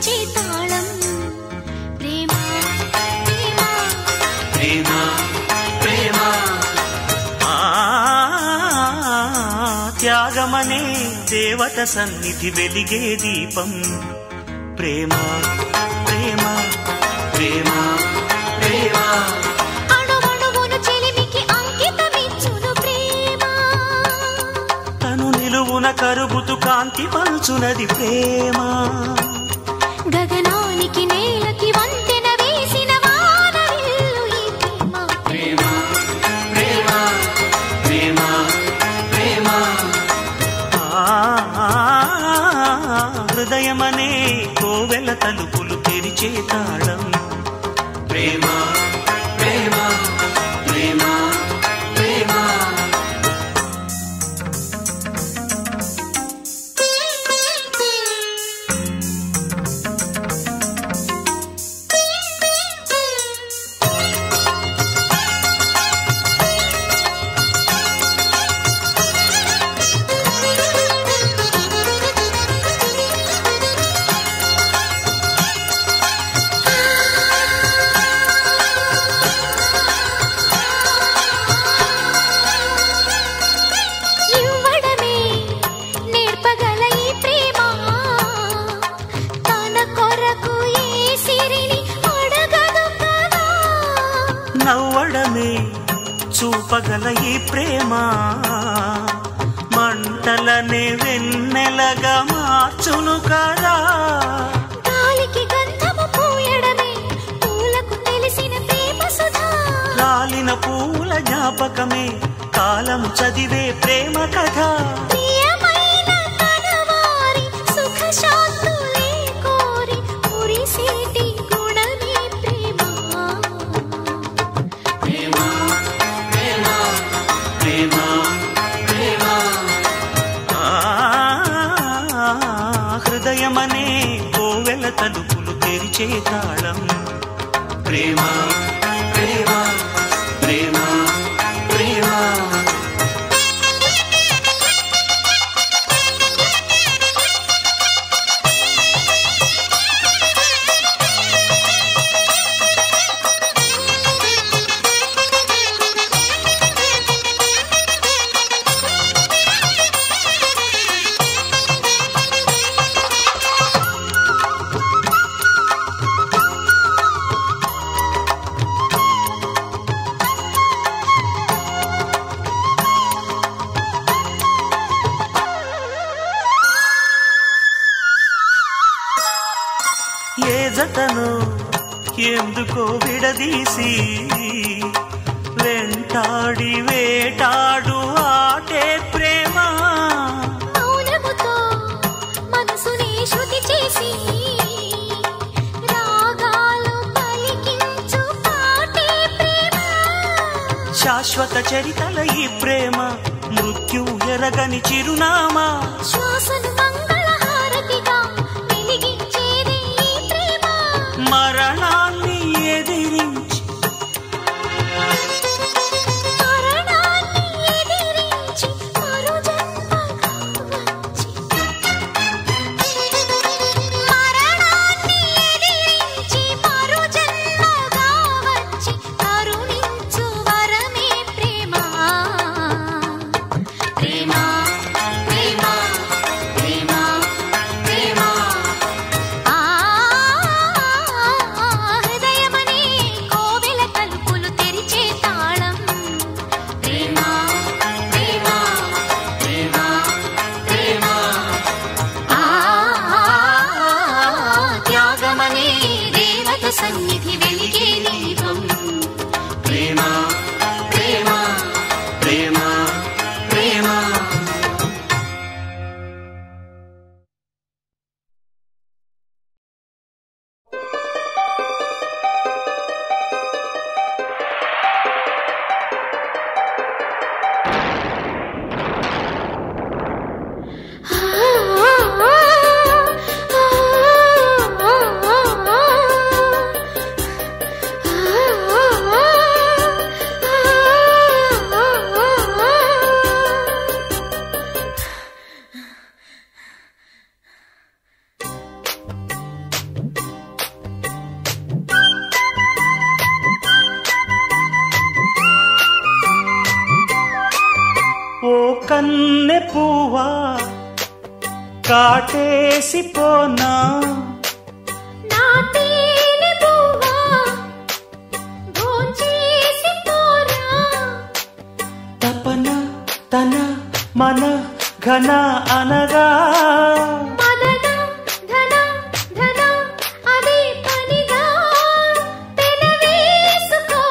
తెరిచే తాళం ప్రేమ ప్రేమ ప్రేమ ప్రేమ ఆ, త్యాగమనే దేవత సన్నిధి వెలిగే దీపం ప్రేమ ప్రేమ ప్రేమ ప్రేమ అణువణువును చెలిమికి అంకితమిచ్చును ప్రేమ తను నిలువున కరుగుతు కాంతి పంచునది ప్రేమ గగనానికి నేలకి వంతెన వేసిన వానవిల్లు ఈ ప్రేమ ప్రేమ ప్రేమ ప్రేమ ఆ, హృదయమనే కోవెల తలుపులు తెరిచే తాళం ప్రేమ ప్రేమ ప్రేమ ప్రేమ ఇవ్వడమే నేర్పగల ఈ ప్రేమ తన కొరకు ఏ సిరిని అడగదు కదా నవ్వడమే చూపగల ఈ ప్రేమ మంటలనే వెన్నెలగా మార్చును కదా గాలికి గంధము పూయడమే పూలకు తెలిసిన ప్రేమ సుధా రాలిన పూల జ్ఞాపకమే కాలము చదివే ప్రేమ కథ ప్రియమైన కనవారి సుఖ శాంతులే కోరి మురిసేటి గుణమే ప్రేమ ప్రేమ ప్రేమ ప్రేమ ప్రేమ ఆ, హృదయమనే కోవెల తలుపులు తెరిచే తాళం ప్రేమ ప్రేమ ప్రేమ ప్రేమ ఏ జతను ఎందుకో విడదీసి వెంటాడి వేటాడు ఆటే ప్రేమ మౌనముతో మనసునే శృతి చేసి రాగాలు పలికించు పాటే ప్రేమ శాశ్వత చరితల ఈ ప్రేమ మృత్యు ఎరగని చిరునామా శ్వాసను మంగళహారతిగా వెలిగించేదే ఈ ప్రేమ మరణాన్ని ఎదిరించి మరణాన్ని ఎదిరించి మరో జన్మగా వచ్చి మరణాన్ని ఎదిరించి మరో జన్మగా వచ్చి కరుణించు వరమే ప్రేమ ప్రేమ ప్రేమ ప్రేమ కన్నె పువ్వా కాటేసి పోనా నా తేనె పువ్వా భోంచేసి పోరా తపన తన మన ఘన అనగా మదన ధన ధన అదే పనిగా పెనవేసుకో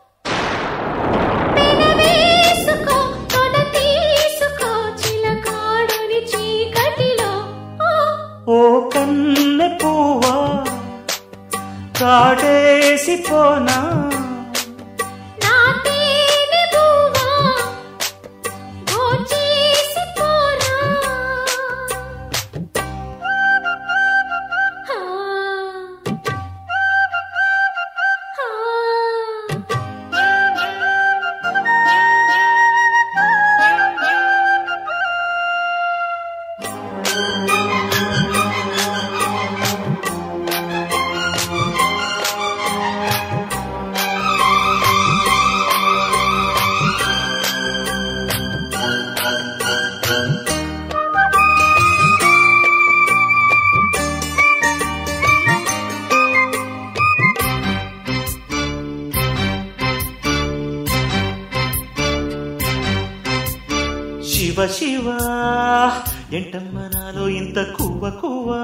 పెనవేసుకో తొడ తీసుకో చిలకాడని చీకటిలో ఓ ఓ కన్నె పువ్వా కాటేసి పోనా నా తేనె పువ్వా భోంచేసి పోరా హా శివ శివ ఎంటమ్మ నాలో ఇంత కువ్వ కువ్వా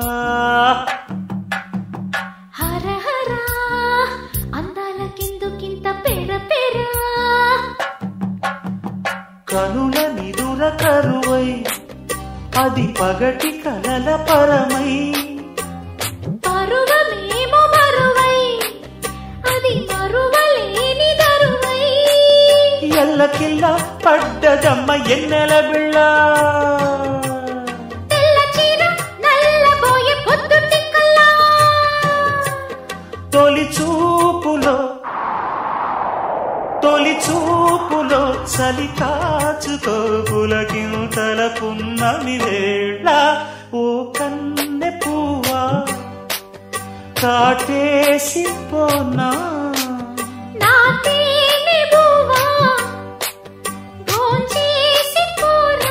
హర హర అందాల కిందుకింత పెర పెర కనుల నిదుర కరువై అది పగటి కలల పరమై పరువమేమో మరువై అది మరువలేని దరువై ఎల్లకిల్ల పడ్డదమ్మ ఎన్నెల బిళ్ళ తెల్ల చీర నల్లబోయే పొద్దు టిక్కల్లా తొలి చూపులో తొలి చూపులో చలి కాచుతో పులకింతల పున్నమి వేళ ఓ కన్నె పువ్వా కాటేసి పోనా నా తేనె బువ్వా భోంచేసి పోరా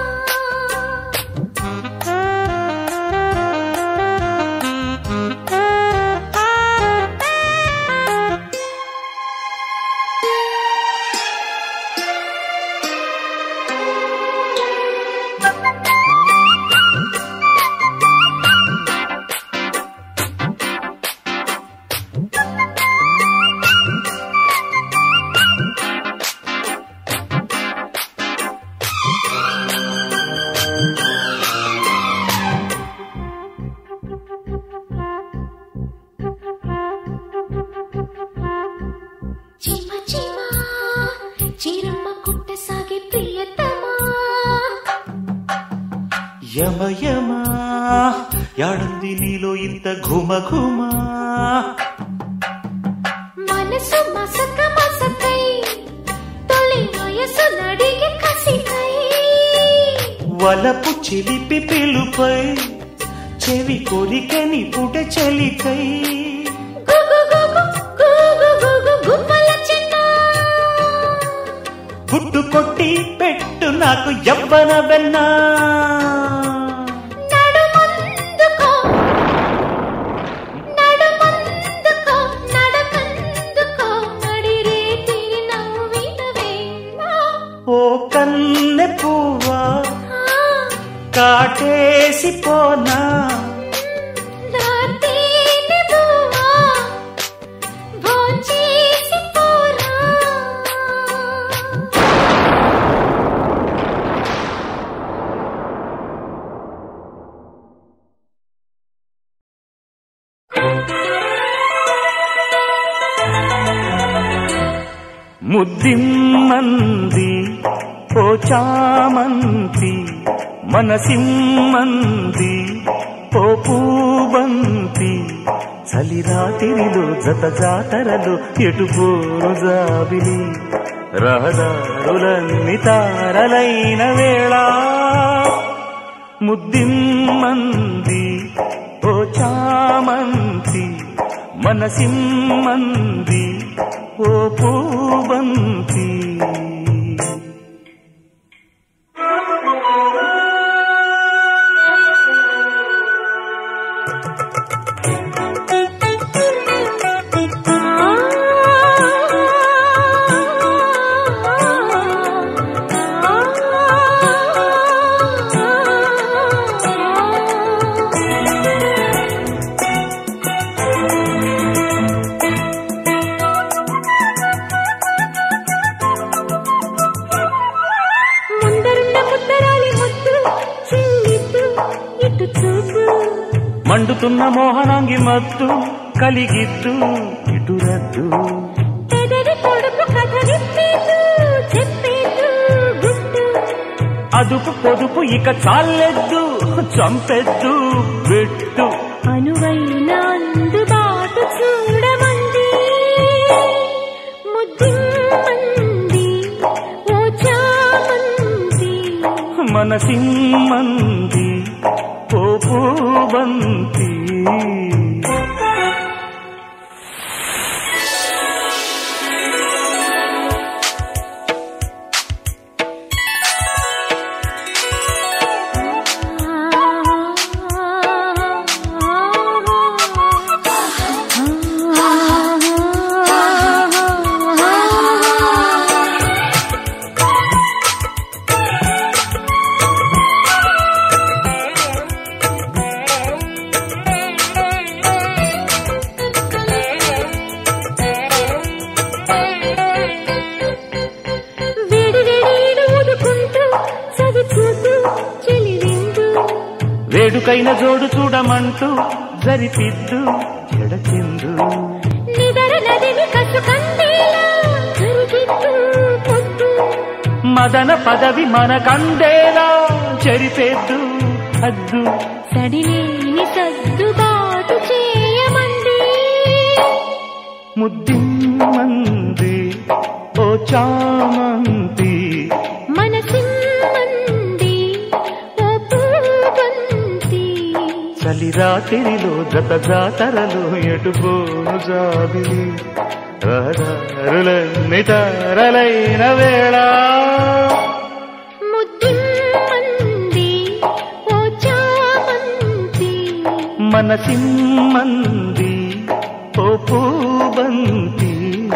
చిమ చిమ చిరమ్మ కుట్ట సాగే ప్రియతమా యమ యమ యాడుంది నీలో ఇంత ఘుమ ఘుమా మనసు మసక మసకై తొలి వయసు నడిగి కసికై వలపు చిలిపి పిలుపై చెవి కొరికని పుట చలికై గుగు గుగు గుగు గుగు గుమ్మల చిన్న గుట్టు కొట్టి పెట్టు నాకు యవ్వన వెన్నా నడుమందుకో నడుమందుకో నడకందుకో నడిరే తిరి నవ్విన వేళ ఓ కన్నె పువ్వా ఆ కాటేసి పోనా నా తేనె బువ్వా భోంచేసి పోరా ముద్దిమ్మంది ఓ చామంతి మనసిమ్మంది ఓ పూబంతి చలిరాతిరిలో జత జాతరలు ఎటుపోరు జాబిలి రహదారులన్ని తారలైన వేళ ముద్దిమ్మంది ఓ చామంతి మనసిమ్మంది ఓ పూబంతి మండుతున్న మోహనాంగి మత్తు కలిగిద్దు ఇటురద్దు పెదవి పొడుపు కథ విప్పేదు చెప్పేదు గుట్టు అదుపు పొదుపు ఇక చాలెద్దు చంపెద్దు పెట్టు అనువైన అందుబాటు చూడమంది ముద్దిమ్మంది ఓ చామంది మనసిమ్మంది పోపు బంతి వేడి వేడి ఊదుకుంటూ చదువుతూ చెలివిందు వేడుకైన జోడు చూడమంటూ జరిపిద్దు ఎడచిందు నిదర నదిని కసుకందేలా కరిగిద్దు పొద్దు మదన పదవి మనకందేలా చెరిపేద్దు అద్దు సడిలేని సర్దుబాటు చేయమంది ముద్దిమ్మంది ఓ చామంతి మనసిమ్మంది ఓ పూబంతి చలిరాతిరిలో జత జాతరలో ఎటుపోను జాబిలి రహదారులన్నీ తారలైన వేళ ముద్దిమ్మంది ఓ చామంతి మనసిమ్మంది ఓ పూబంతి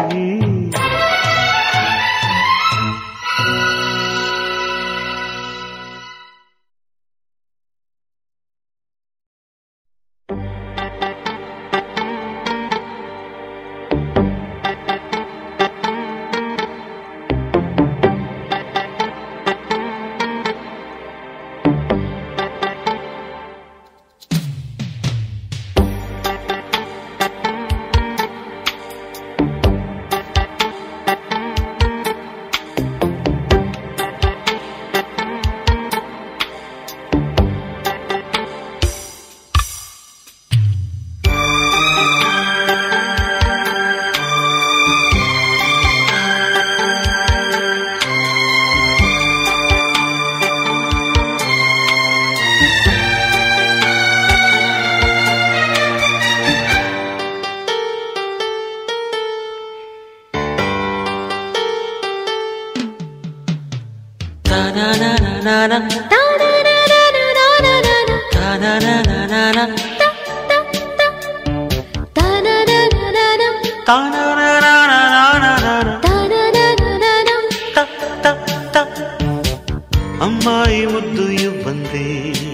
అమ్మాయి ముద్దు ఇవ్వంది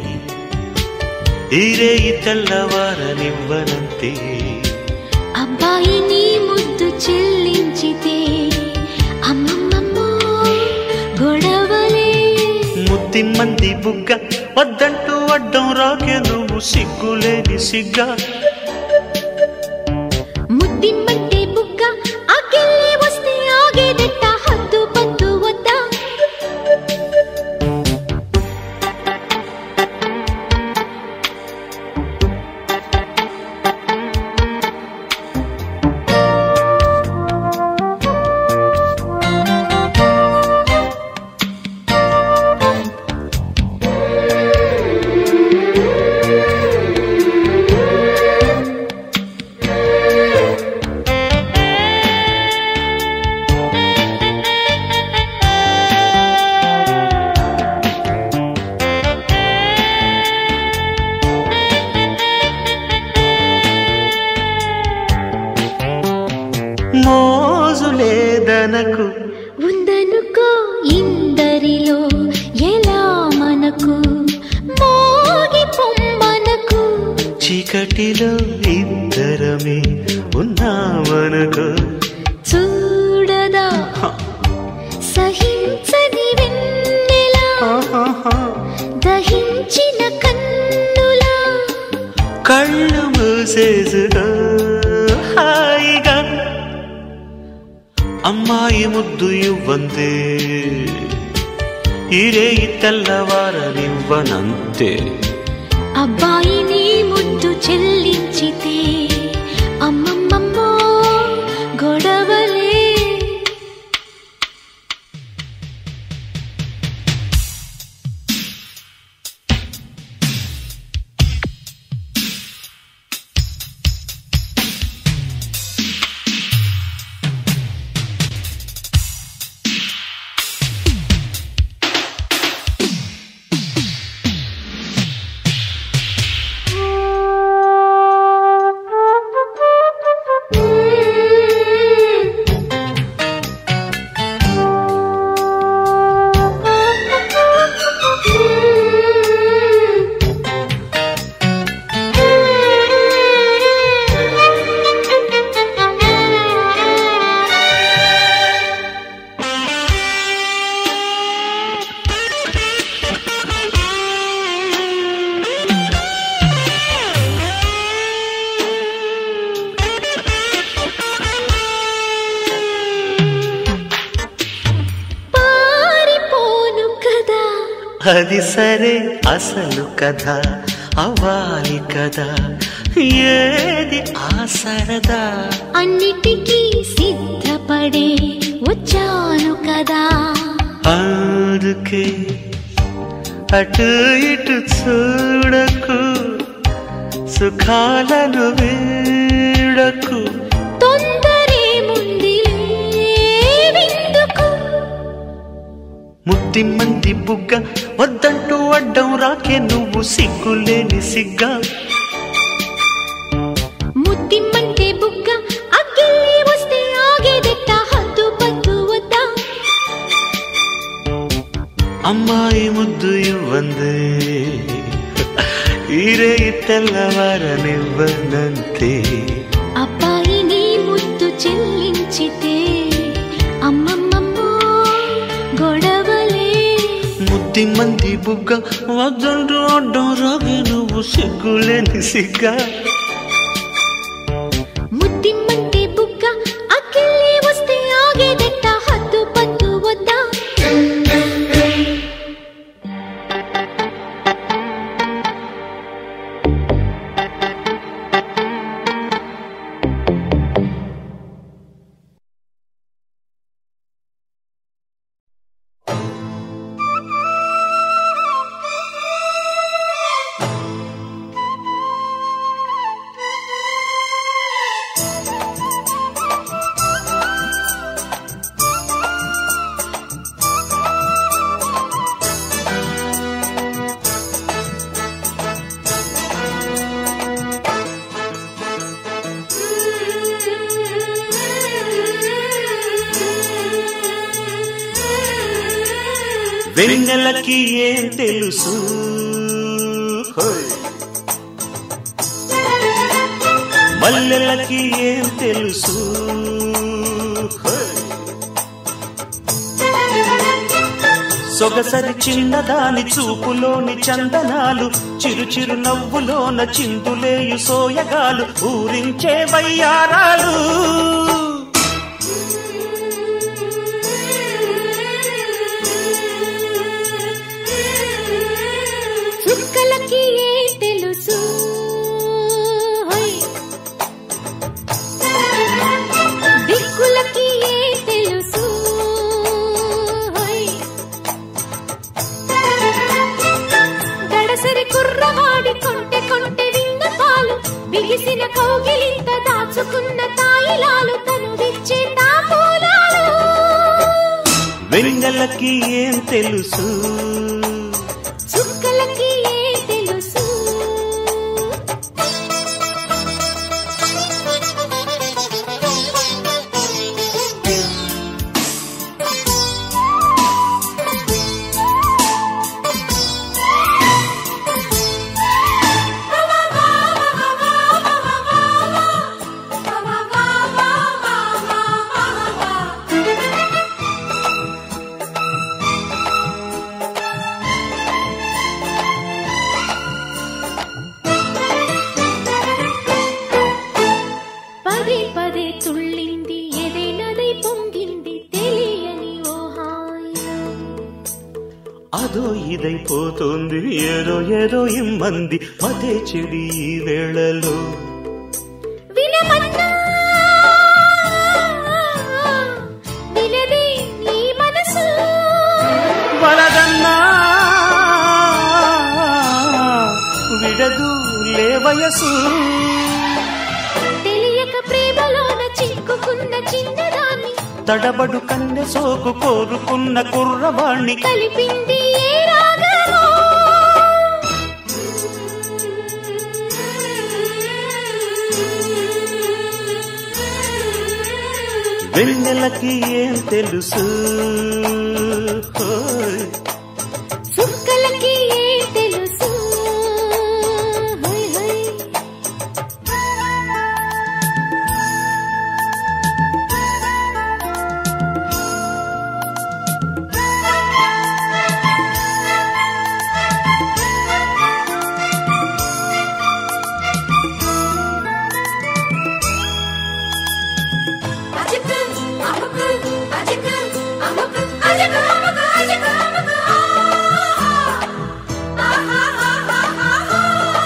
ఈరేయి తెల్లవారనివ్వనంతే అబ్బాయి నీ ముద్దు చెల్లించితే అమ్మమ్మమ్మో గొడవలే ముద్దిమ్మంది బుగ్గ వద్దంటూ అడ్డం రాకే నువ్వు సిగ్గులేని సిగ్గా ముద్దిమ్మంటే బుగ్గ ఆకెళ్ళి వస్తే ఆగేదెట్ట హద్దు పద్దు వద్దా మోజు లేదనకు ఉందనుకో ఇందరిలో ఎలా మనకు మోగి పొమ్మనకు చీకటిలో ఇద్దరమే ఉన్నామనుకో చూడదా సహించని వెన్నెలా దహించిన కన్నులా కళ్ళు మూసేసుకో హాయిగా అమ్మాయి ముద్దు ఇవ్వందే ఇరే తెల్లవారనివ్వనంతే అబ్బాయిని ముద్దు చెల్లించితే అమ్మమ్మమ్మో గొడవలే పారిపోను కదా అది సరే అసలు కథ అవ్వాలి కదా ఏది ఆ సరదా అన్నిటికీ సిద్ధపడే వచ్చాను కదా అందుకే అటు ఇటు చూడకు సుఖాలను వీడకు తొందరే ముందు విందుకు ముద్ది మంది బుగ్గ వద్దంటూ అడ్డం రాకే నువ్వు సిగ్గులేని సిగ్గా ముద్దిమ్మంటే బుగ్గ అగ్గిల్లి వస్తే ఆగేదెట్ట హద్దు పద్దు వద్దా అమ్మాయి ముద్దు ఇవ్వందే ఈరే తెల్లవారనివ్వనంతే అబ్బాయిని ముద్దు చెల్లించితే అమ్మమ్మమ్మో గొడవలే ముద్ది మంది బుగ్గ వద్దంటూ అడ్డం రాగే నువ్వు సిగ్గులేని సిగ్గా ముద్దిమ్మంటే బుగ్గ అగ్గిల్లి వస్తే ఆగేదెట్ట హద్దు పద్దు వద్దా వెన్నెలకి ఏం తెలుసు హోయ్. మల్లెలకి ఏం తెలుసు హోయ్. సొగసరి చిన్నదాని చూపులోని చందనాలు చిరు చిరు నవ్వులోన చిందులేయు సోయగాలు ఊరించే వయ్యారాలు చుక్కలకి ఏ తెలుసు హోయ్. దిక్కులకి ఏ తెలుసు హోయ్. గడసరి కుర్రవాడి కొంటె కొంటె విన్న పాలు బిగిసిన కౌగిలింత దాచుకున్న తాయిలాలు తను విచ్చే తాంబూలాలు వెన్నెలకి ఏం తెలుసు చుక్కలకి ఏ తెలుసు అదో ఇదైపోతుంది ఏదో ఏదో ఇమ్మంది మతే చెడి ఈ వేళలో వినమన్నా వినదే నీ మనసు వలదన్నా విడదు లే వయసు తెలియక ప్రేమలోన చిక్కుకున్న చిన్నదాన్ని తడబడు కన్నె సోకు కోరుకున్న కుర్రవాణ్ణి కలిపింది ఏ రాగమో వెన్నెలకి ఏం తెలుసు హోయ్. సుక్కలకి ఏ తెలుసు హై హై అజకు అమకు అజకు అమకు అజకు అమకు అజకు అమకు ఆహా ఆహా ఆహా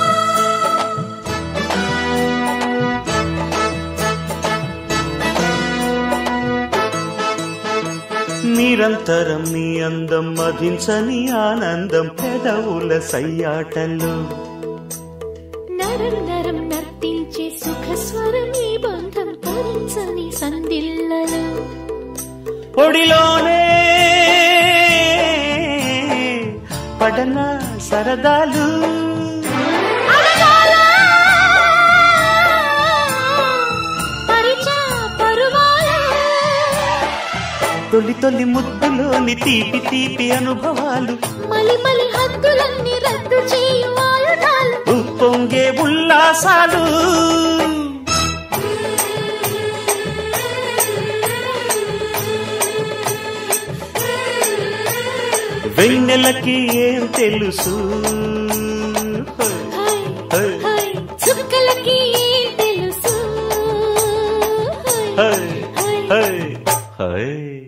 నిరంతరం నీ అందం మధించని ఆనందం పెదవుల సయ్యాటలు నరం నరం నర్తించే సుఖ స్వరం ఈ బంధం తరించని సందిల్లలు ఒడిలోనే పడన సరదాలు అడగాల పరిచా పరువాల తొలి తొలి ముద్దులోని తీపి తీపి అనుభవాలు మలి మలి హద్దులన్నీ రద్దు చేయు ఆయుధాలు ఉప్పొంగే ఉల్లాసాలు వెన్నెలకి ఏం తెలుసు హై హై, హై చుక్కలకి ఏం తెలుసు high high, high high, high.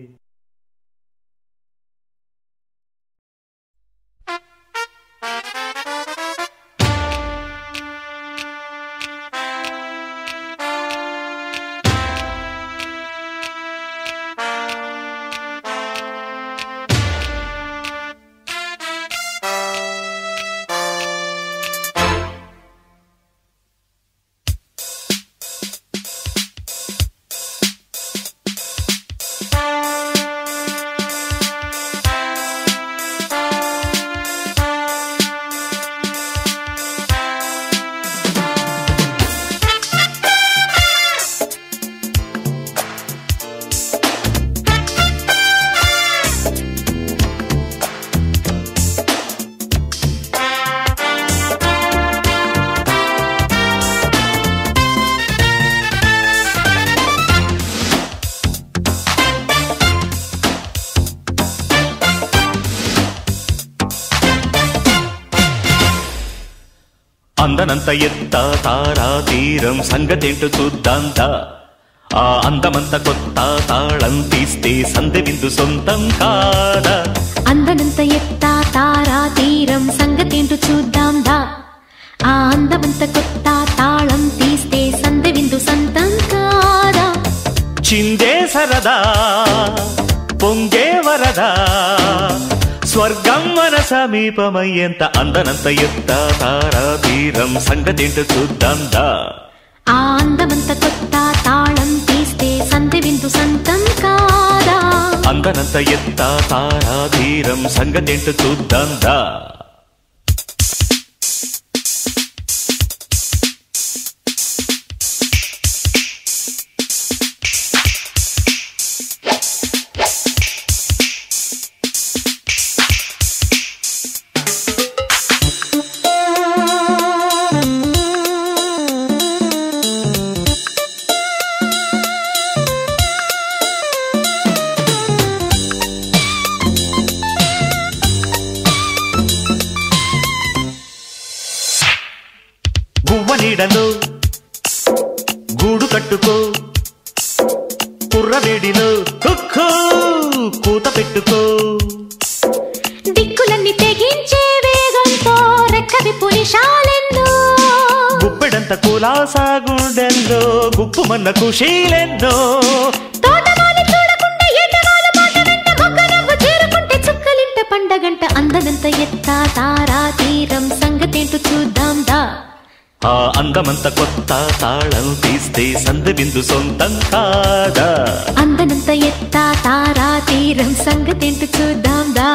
అందనంత ఎత్త తారా తీరం సంగతేంటో చూద్దాందా ఆ అందమంత కొత్త తాళం తీస్తే సందె విందు సొంతం కాదా అందనంత ఎత్త తారా తీరం సంగతేంటో చూద్దాం దా ఆ అందమంత కొత్త తాళం తీస్తే సందె విందు సంతం కాదా చిందే సరదా పొంగే వరదా స్వర్గం మన సమీపమయ్యేంత అందనంత ఎత్త తారా తీరం సంగతేంటో చూద్దాందా ఆ అందమంత కొత్త తాళం తీస్తే సందె విందు సంతం కాదా అందనంత ఎత్త తారా తీరం సంగతేంటో చూద్దాందా గువ్వ నీడలో గూడు కట్టుకో కుర్రవేడిలో కుక్కో కూత పెట్టుకో దిక్కులన్నీ గుచ్చవి పులిశాలెన్నో గుప్పెడంత కులాసా గుండెల్లో గుప్పుమన్న కుషీలెన్నో తోటమాలి చూడకుండా ఎండమాల మాట వెంట మొగ్గ నవ్వు చేరుకుంటే చుక్కలింట పండగంట అందనంత ఎత్త తారా తీరం సంగతేంటో చూద్దాం దా ఆ అందమంత కొత్త తాళం తీస్తే సంద బిందు సొంతం కాదా అందనంత ఎత్త తారా తీరం సంగతేంటో చూద్దాం దా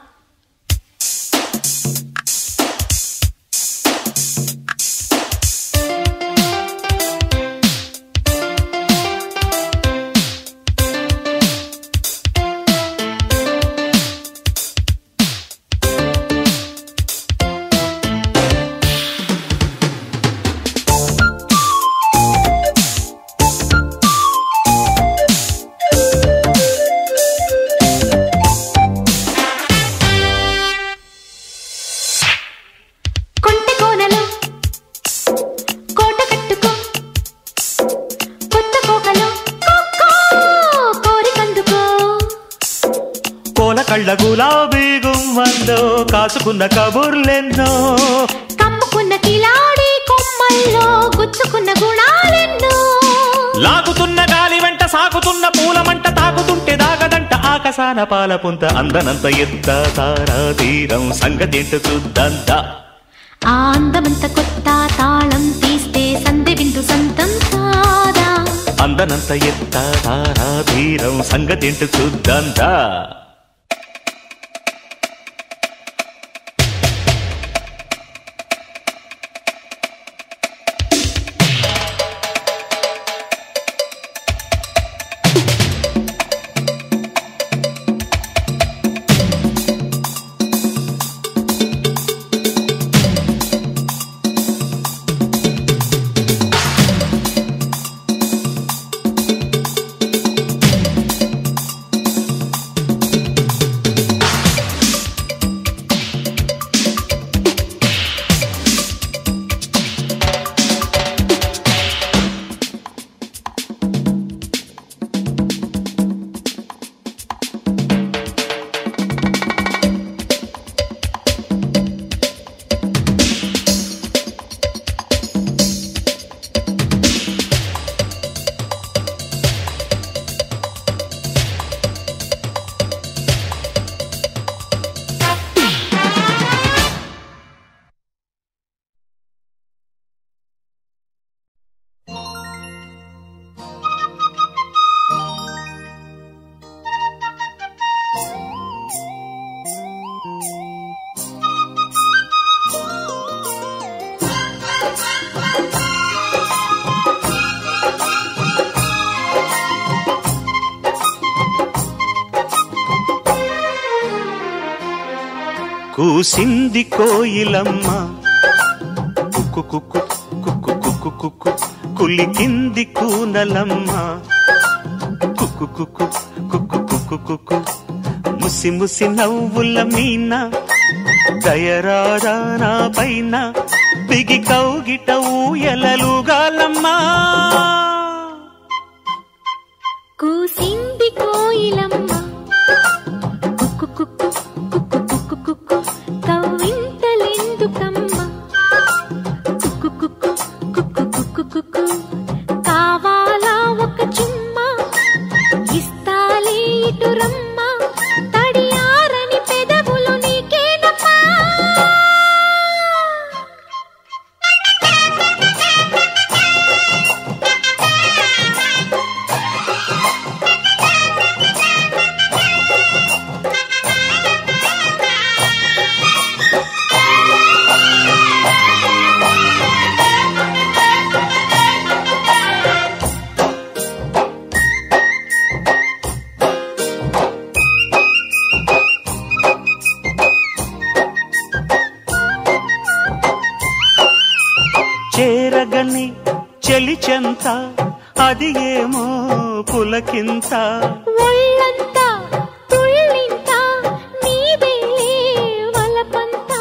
కొంటె కోనలో కోట కట్టుకో కొత్త కోకలో కొక్కో కోరికందుకో కోల కళ్ళ గులాబీ గుమ్మంలో కాచుకున్న కబుర్లెన్నో కమ్ముకున్న కిలాడి కొమ్మల్లో గుచ్చుకున్న గుణాలెన్నో లాగుతున్న గాలి వెంట సాగుతున్న పూలమంట తాకుతుంటే దాగదంట ఆకాశాన పాల పుంత అందనంత ఎత్త తారా తీరం సంగతేంటో చూద్దంతా ఆ అందమంత కొత్త తాళం తీస్తే సందె బిందు సంతం కాదా అందనంత ఎత్త తారా తీరం సంగతేంటో చూద్దంతా కూసింది కోయిలమ్మ కుక్కు కుక్కు కుక్కు కుక్కు కుక్కు కులికింది కూనలమ్మ కుక్కు కుక్కు కుక్కు కుక్కు కుక్కు ముసి ముసి నవ్వుల మీన దయరారా నా పైన బిగి కౌగిట ఊయలలుగాలమ్మా కూసింది కోయిలమ్మ కుక్కు కుక్కు కుక్కు కుక్కు కుక్కు కవ్వింతలెందుకమ్మ కుక్కు కుక్కు కుక్కు కుక్కు కుక్కు కావాలా ఒక చుమ్మా ఇస్తాలే ఇటు రమ్మ తడియారని పెదవులు నీకేనమ్మా చేరగని చెలిచెంత అది ఏమో పులకింత ఒళ్ళంతా తుళ్ళింత నీదేలే వలపంతా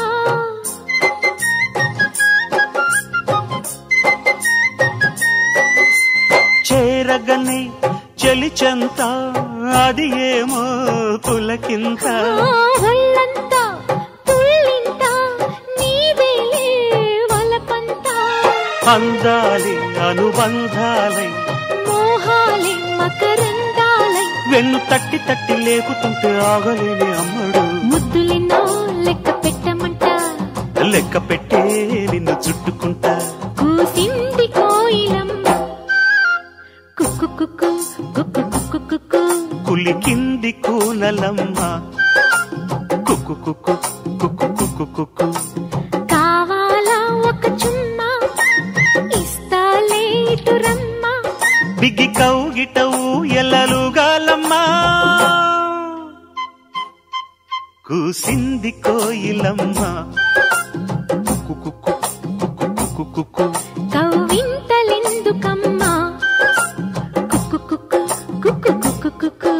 చేరగని చెలిచెంత అది ఏమో పులకింత ఆ ఒళ్ళంతా తుళ్ళింత నీదేలే అందాలి అనుబంధాలై మోహాలే మకరందాలై వెన్ను తట్టి తట్టి లేకుతుంటే ఆగలేని అమ్మడు ముద్దులెన్నో లెక్క పెట్టమంట లెక్క పెట్టే నిన్ను చుట్టుకుంటా కూసింది కోయిలమ్మ కుక్కు కుక్కు కుక్కు కుక్కు కుక్కు కులికింది కూనలమ్మ కుక్కు కుక్కు కుక్కు కుక్కు కుక్కు కావాలా ఒక చుమ్మా ఇస్తాలే ఇటు రమ్మా బిగ్గి కౌగిటవు ఎల్లలుగాలమ్మా కూసింది కోయిలమ్మ కుక్కు కుక్కు కుక్కు కుక్కు కుక్కు కవ్వింతలెందుకమ్మా కుక్కు కుక్కు కుక్కు కుక్కు కుక్కు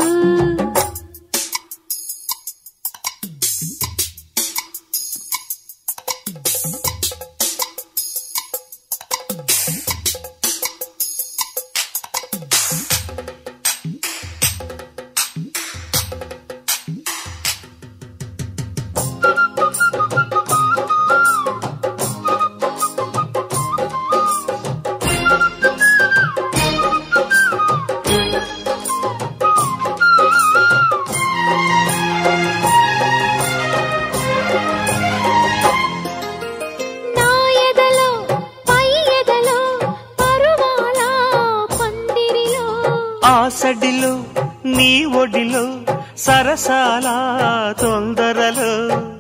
నా ఎదలో పై ఎదలో పరువాల పందిరిలో ఆసడిలో నీ ఒడిలో సరసాల తొందరలో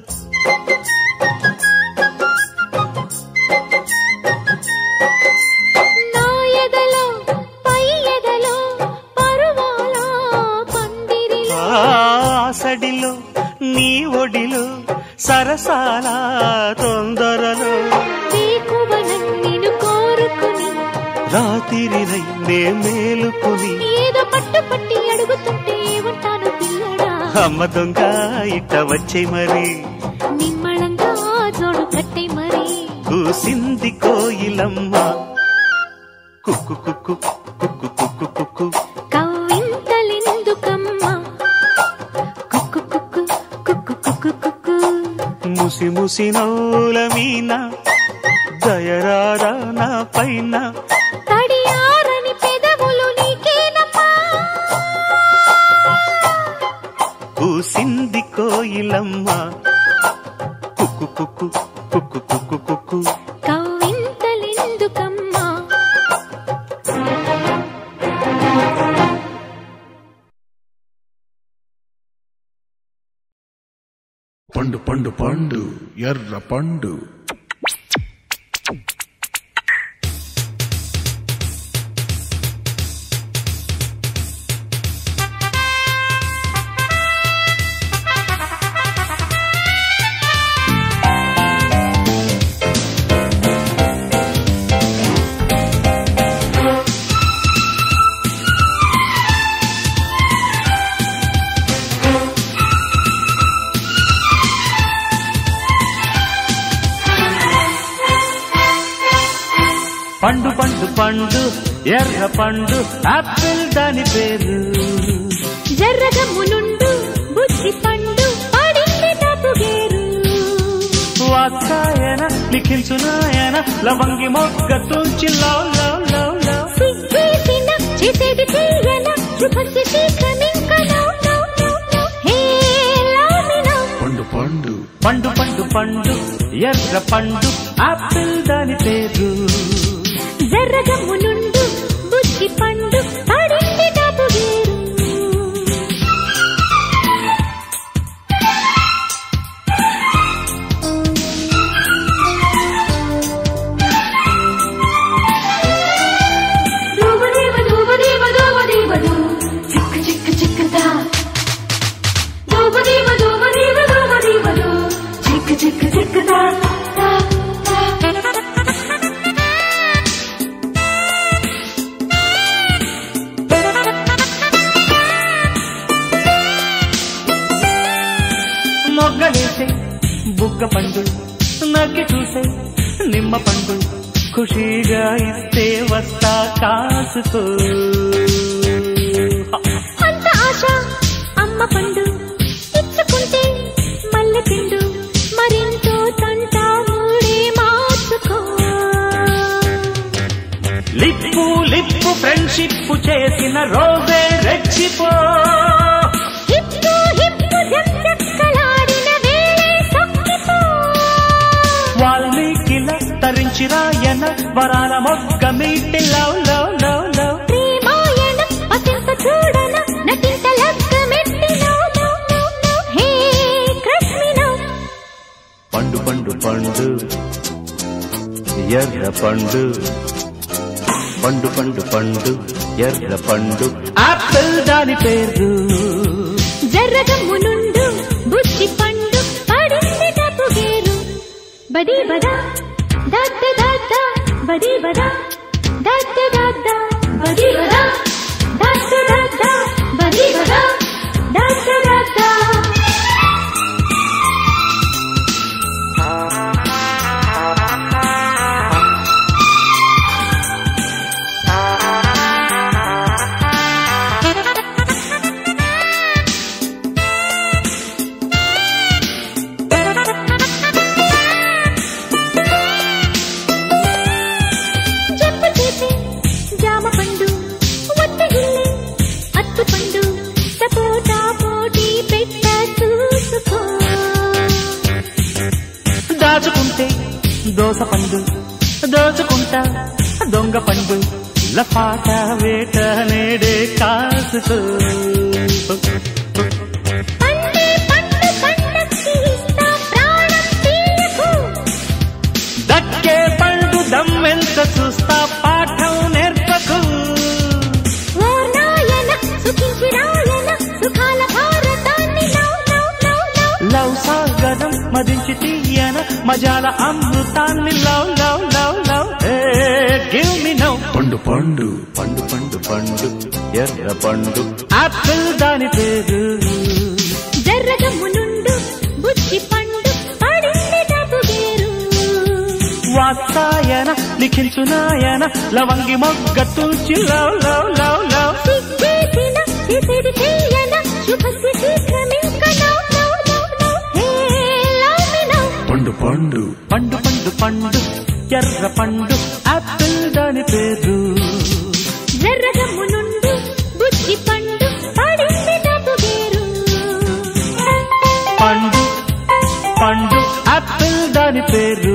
నా ఎదలో పై ఎదలో పరువాల పందిరిలో ఆసడిలో నీ ఒడిలో సరసాల తొందరలో వేకువనం నిన్ను కోరుకుని రాత్రిరై నే మేలుకొని ఏదో పట్టు పట్టి అడుగుతుంటే ఉంటాను పిల్లడా అమ్మ దొంగ ఇట్ట వచ్చే మరి నిమ్మళంగా జోడు కట్టే మరి కూసింది కోయిలమ్మ కుక్కు కుక్కు కుక్కు కుక్కు కుక్కు కవ్వింతలెందుకమ్మా కుక్కు కుక్కు కుక్కు కుక్కు కుక్కు ముసి ముసి నౌల మీన దయరారా నా పైన తడియారని పెదవులు నీకేనమ్మా కూసింది కోయిలమ్మ కుక్కు కుక్కు కుక్కు కుక్కు కుక్కు కవ్వింతలెందుకమ్మా పండు పండు పండు ఎర్ర పండు పండు పండు పండు ఎర్ర పండు ఆపిల్ దాని పేరు జర్రగమ్మునుండు బుద్ధి పండు పడింది తప్పుగేరు వాత్సాయన లిఖించునాయన లవంగి మొగ్గ తుంచి లవ్ లవ్ లవ్ లవ్ సిగ్గేసిన చేసేది తీయన శుభస్య శీఘ్రమింక no no no no hey లామినో పండు పండు పండు పండు పండు ఎర్ర పండు ఆపిల్ దాని పేరు జర్రగమ్మునుండు బుద్ధి పండు పడింది తప్పుగేరు దూబదీవ దూబదీవ దూబదీవ దూ చిక్క చిక్క చిక్కదా దూబదీవ దూబదీవ దూబదీవ దూ చిక్క చిక్క చిక్కదా దా, దా. మొగ్గలేసే బుగ్గ పండు నగ్గి చూసే నిమ్మ పండు ఖుషీగా ఇస్తే వస్తా కాసుకో అంత ఆశ అమ్మ పండు ఇచ్చుకుంటే మల్లె పిండు మరింతో తంట మూడే మార్చుకో లిప్పు లిప్పు ఫ్రెండ్షిప్ చేసిన రోజే రెచ్చిపో హిప్పు హిప్పు జక్కలాడిన వేళే సొక్కిపో వాల్మీకిల తరించి రాయన వరాల మొగ్గ మీటి లవ్ లవ్ లవ్ లవ్ ప్రేమాయణ అతింత చూడన నటింత లగ్గమెట్టి no no no no hey కృష్ణినో పండు పండు పండు ఎర్ర పండు పండు పండు పండు ఎర్ర పండు ఆపిల్ దాని పేరు జర్రగమ్ము నుండు బుద్ధి పండు పడింది డబ్బు గేరు బడి బదా దత్త దత్త బడి బదా దత్త దత్త బడి బదా దత్త దత్త బడి బదా దత్త దత్త చెప్పు చేసే జామ పండు వత్తగిల్లే అత్తు పండు సపోటా పోటీ పెట్ట చూసుకో దాచుకుంటే దోస పండు దోచుకుంటా దొంగ పండు లపాట వేట నేడే కాసుకో పండే పండు పండక్కి ఇస్తా ప్రాణం తీయకు దక్కే పండు దమ్మెంత చూస్తా పాఠం నేర్పకు ఓ నాయన సుఖించి రాయన సుఖాల భారతాన్ని now now now now love సాగరం మదించి తీయన మజాల అమృతాన్ని love love love love give me now పండు పండు పండు పండు పండు ఎర్ర పండు ఆపిల్ దాని పేరు జర్రగమ్ము నుండు బుద్ధి పండు పడింది డబ్బు గేరు వాత్సాయన లిఖించునాయన లవంగి మొగ్గ తూచి లవ్ లవ్ లవ్ లవ్ సిగ్గేసిన చేసేది చేయన శుభస్య శీఘ్రమింక now now now now hey love me now పండు పండు పండు పండు పండు ఎర్ర పండు ఆపిల్ దాని పేరు జర్రగమ్ము నుండు బుద్ధి పండు పడింది డబ్బు గేరు పండు పండు ఆపిల్ దాని పేరు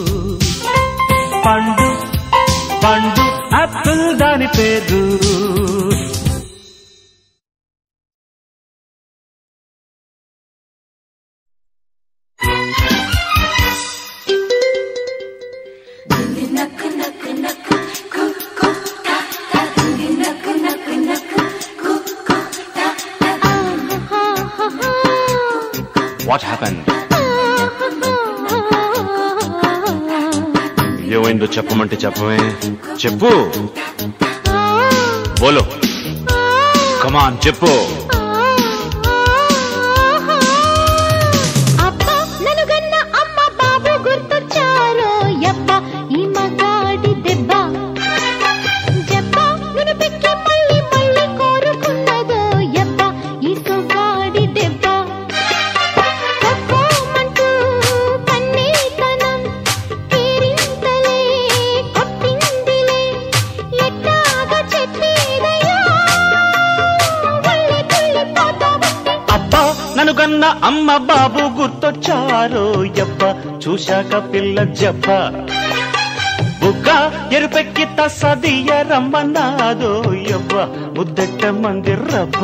పండు పండు ఆపిల్ దాని పేరు వాట్ హ్యాపెన్ ఏమైందో చెప్పమంటే చెప్పమే చెప్పు బోలో కమాన్ చెప్పు అబ్బా నన్ను గన్న అమ్మ బాబు గుర్తొచ్చారో యబ్బ ఈ మగాడి దెబ్బ జబ్బ నిన్ను పెట్టి మళ్ళీ మళ్ళీ కోరుకున్నదో యబ్బ ఈ సొగాడి దెబ్బ తక్కువమంటూ కన్నీతనం తీరింతలే కొట్టిందిలే ఎట్టాగా చెప్పేదయ్యా వళ్ళి తుళ్ళిపోతా ఉంటే అబ్బా నన్ను కన్న అమ్మ బాబు గుర్తొచ్చారో యబ్బ చూశాక పిల్ల జబ్బ బుగ్గ ఎరుపెక్కి తసదియ రమ్మన్నాదో యబ్బ ముద్దెట్ట మంది రబ్బ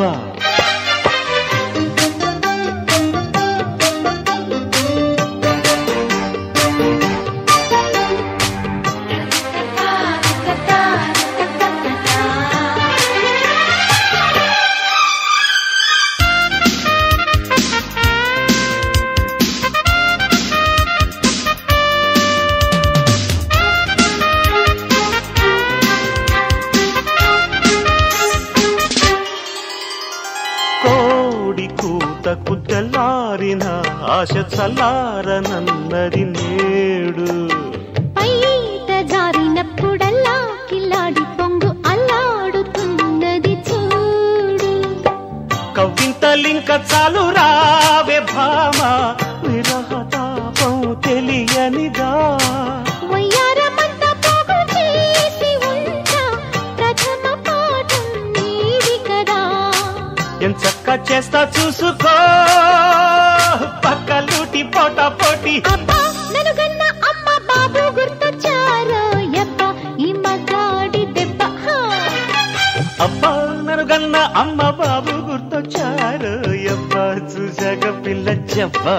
కోడి కూత కుద్దలారిన ఆశ చల్లారనన్నది నేడు పైట జారినప్పుడల్లా కిలాడి పొంగు అల్లాడుతున్నది చూడు కవ్వింతలింక చాలు రావే భామ విరహ తాపం తెలియనిదా వయ్యారమంతా పోగు చేసి ఉంటే చేస్తా చూసుకో పక్కలూటి పోట పోటీ అబ్బా నన్ను గన్న అమ్మ బాబు గుర్తొచ్చారో యబ్బ ఈ మగాడి దెబ్బ హా. అబ్బా నరుగన్న అమ్మ బాబు గుర్తొచ్చారు అబ్బా చూసాక పిల్ల చెప్పా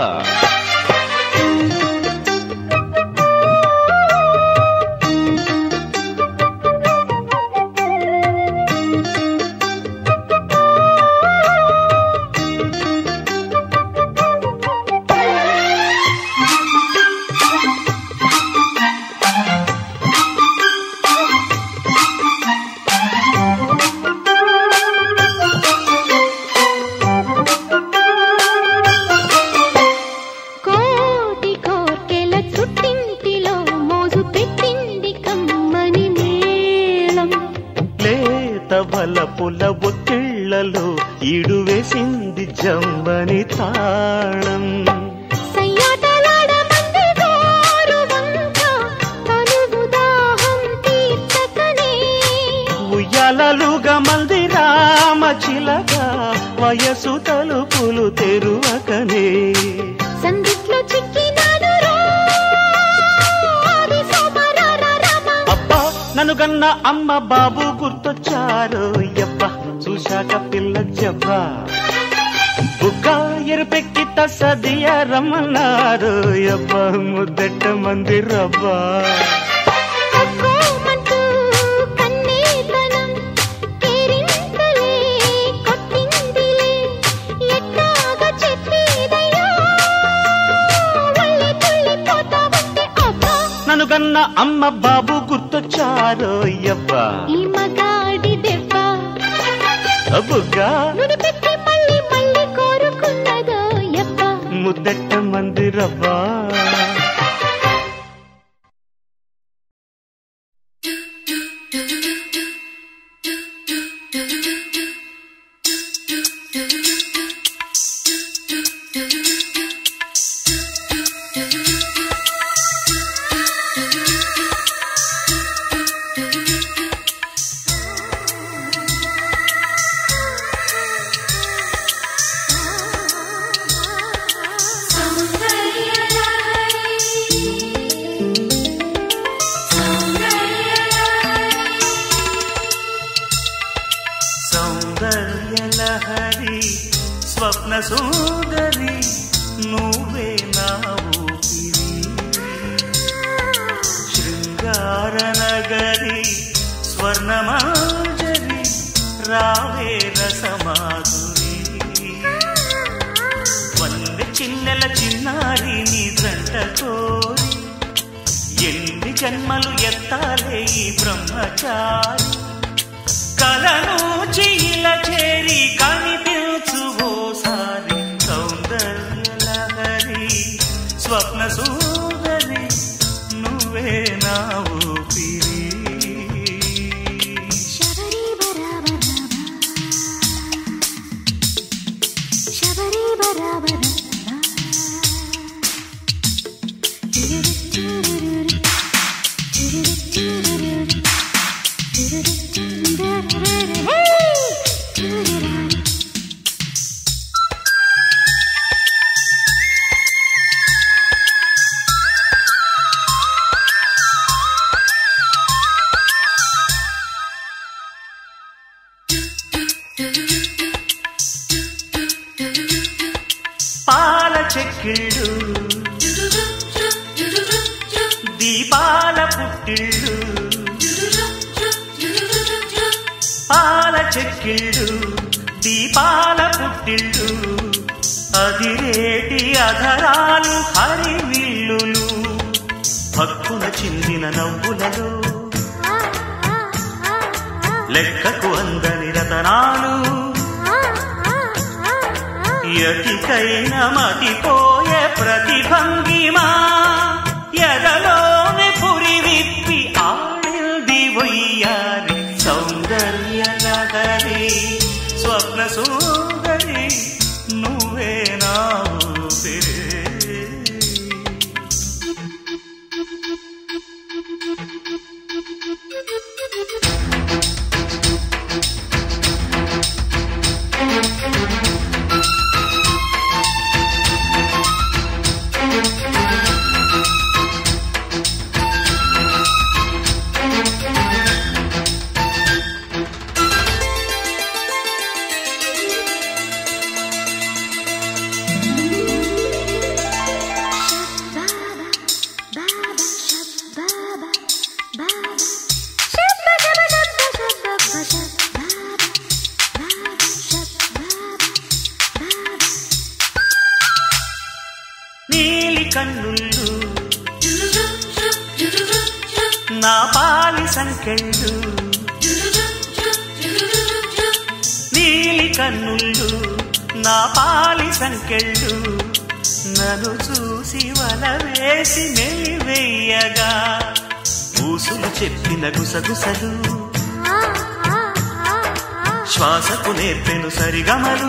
కోటి కోర్కెల చుట్టింటిలో మోజు పెట్టింది కమ్మని మేళం లేత బలపుల ఒత్తిళ్లలో ఈడు వేసింది జమ్మని తాళం సయ్యాటలాడమంది గోరు వంక తనువు దాహం తీర్చకనే ఉయ్యాలలుగా మల్ది రామ చిలక వయసు తలుపులు తెరువకనే సందిట్లో చిక్కినాను రో ఆది సోమరార రమ అబ్బా నన్ను గన్న అమ్మ బాబు గుర్తొచ్చారు యబ్బ చూశాక పిల్ల జబ్బా బుక్క ఎరుపెక్కి తసదియ రమ్మన్నారు యబ్బ ముద్దెట్ట మంది రబ్బా అక్కోమంటూ కన్నీతనం కేరింతలే కొట్టిందిలే ఎట్లాగా చెప్పేదయ్యా వల్లి తుల్లిపోతా ఉంటే అబ్బా నన్ను గన్న అమ్మ బాబు గుర్తొచ్చారు యబ్బ ఈ మగాడి దెబ్బ బుగ్గ నుడి పెట్టి మళ్ళీ మళ్ళీ కోరుకున్నదో యబ్బ ముద్దెట్ట మంది రబ్బా సౌందర్యలహరి స్వప్న సుందరి నువ్వే నా ఊపిరి శృంగార నగరి స్వర్ణమాంజరి రావే రసమాధురి వంద చిన్నెల చిన్నారి నీ జంట కోరి ఎన్ని జన్మలు ఎత్తాలే ఈ బ్రహ్మచారి కలను చీల చేరి కనిపించు ఓసారి సౌందర్యలహరి స్వప్న సుందరి నువ్వే నా ఊపిరి శబరి బరాబర శబరి బరాబర పాల చెక్కిళ్ళు దీపాల పుట్టిళ్ళు పాల చెక్కిళ్ళు దీపాల పుట్టిళ్ళు అదిరేటి అధరాలు హరివిల్లులు భక్కున చిందిన నవ్వులలో లెక్కకు అందని రతనాలు ఎటికైన మతిపోయే ప్రతిభంగిమా ఎదలోని పురి విప్పి ఆడింది వయ్యారి సౌందర్య నగరి స్వప్న సుందరి నువ్వే నా ఊపిరి. నీలి కన్నుళ్ళు నా పాలి సంకెళ్ళు నీలి కన్నుళ్ళు నా పాలి సంకెళ్ళు నన్ను చూసి వల వేసి మెలివెయ్యగా ఊసులు చెప్పిన గుసగుసలు శ్వాసకు నేర్పెను సరిగమలు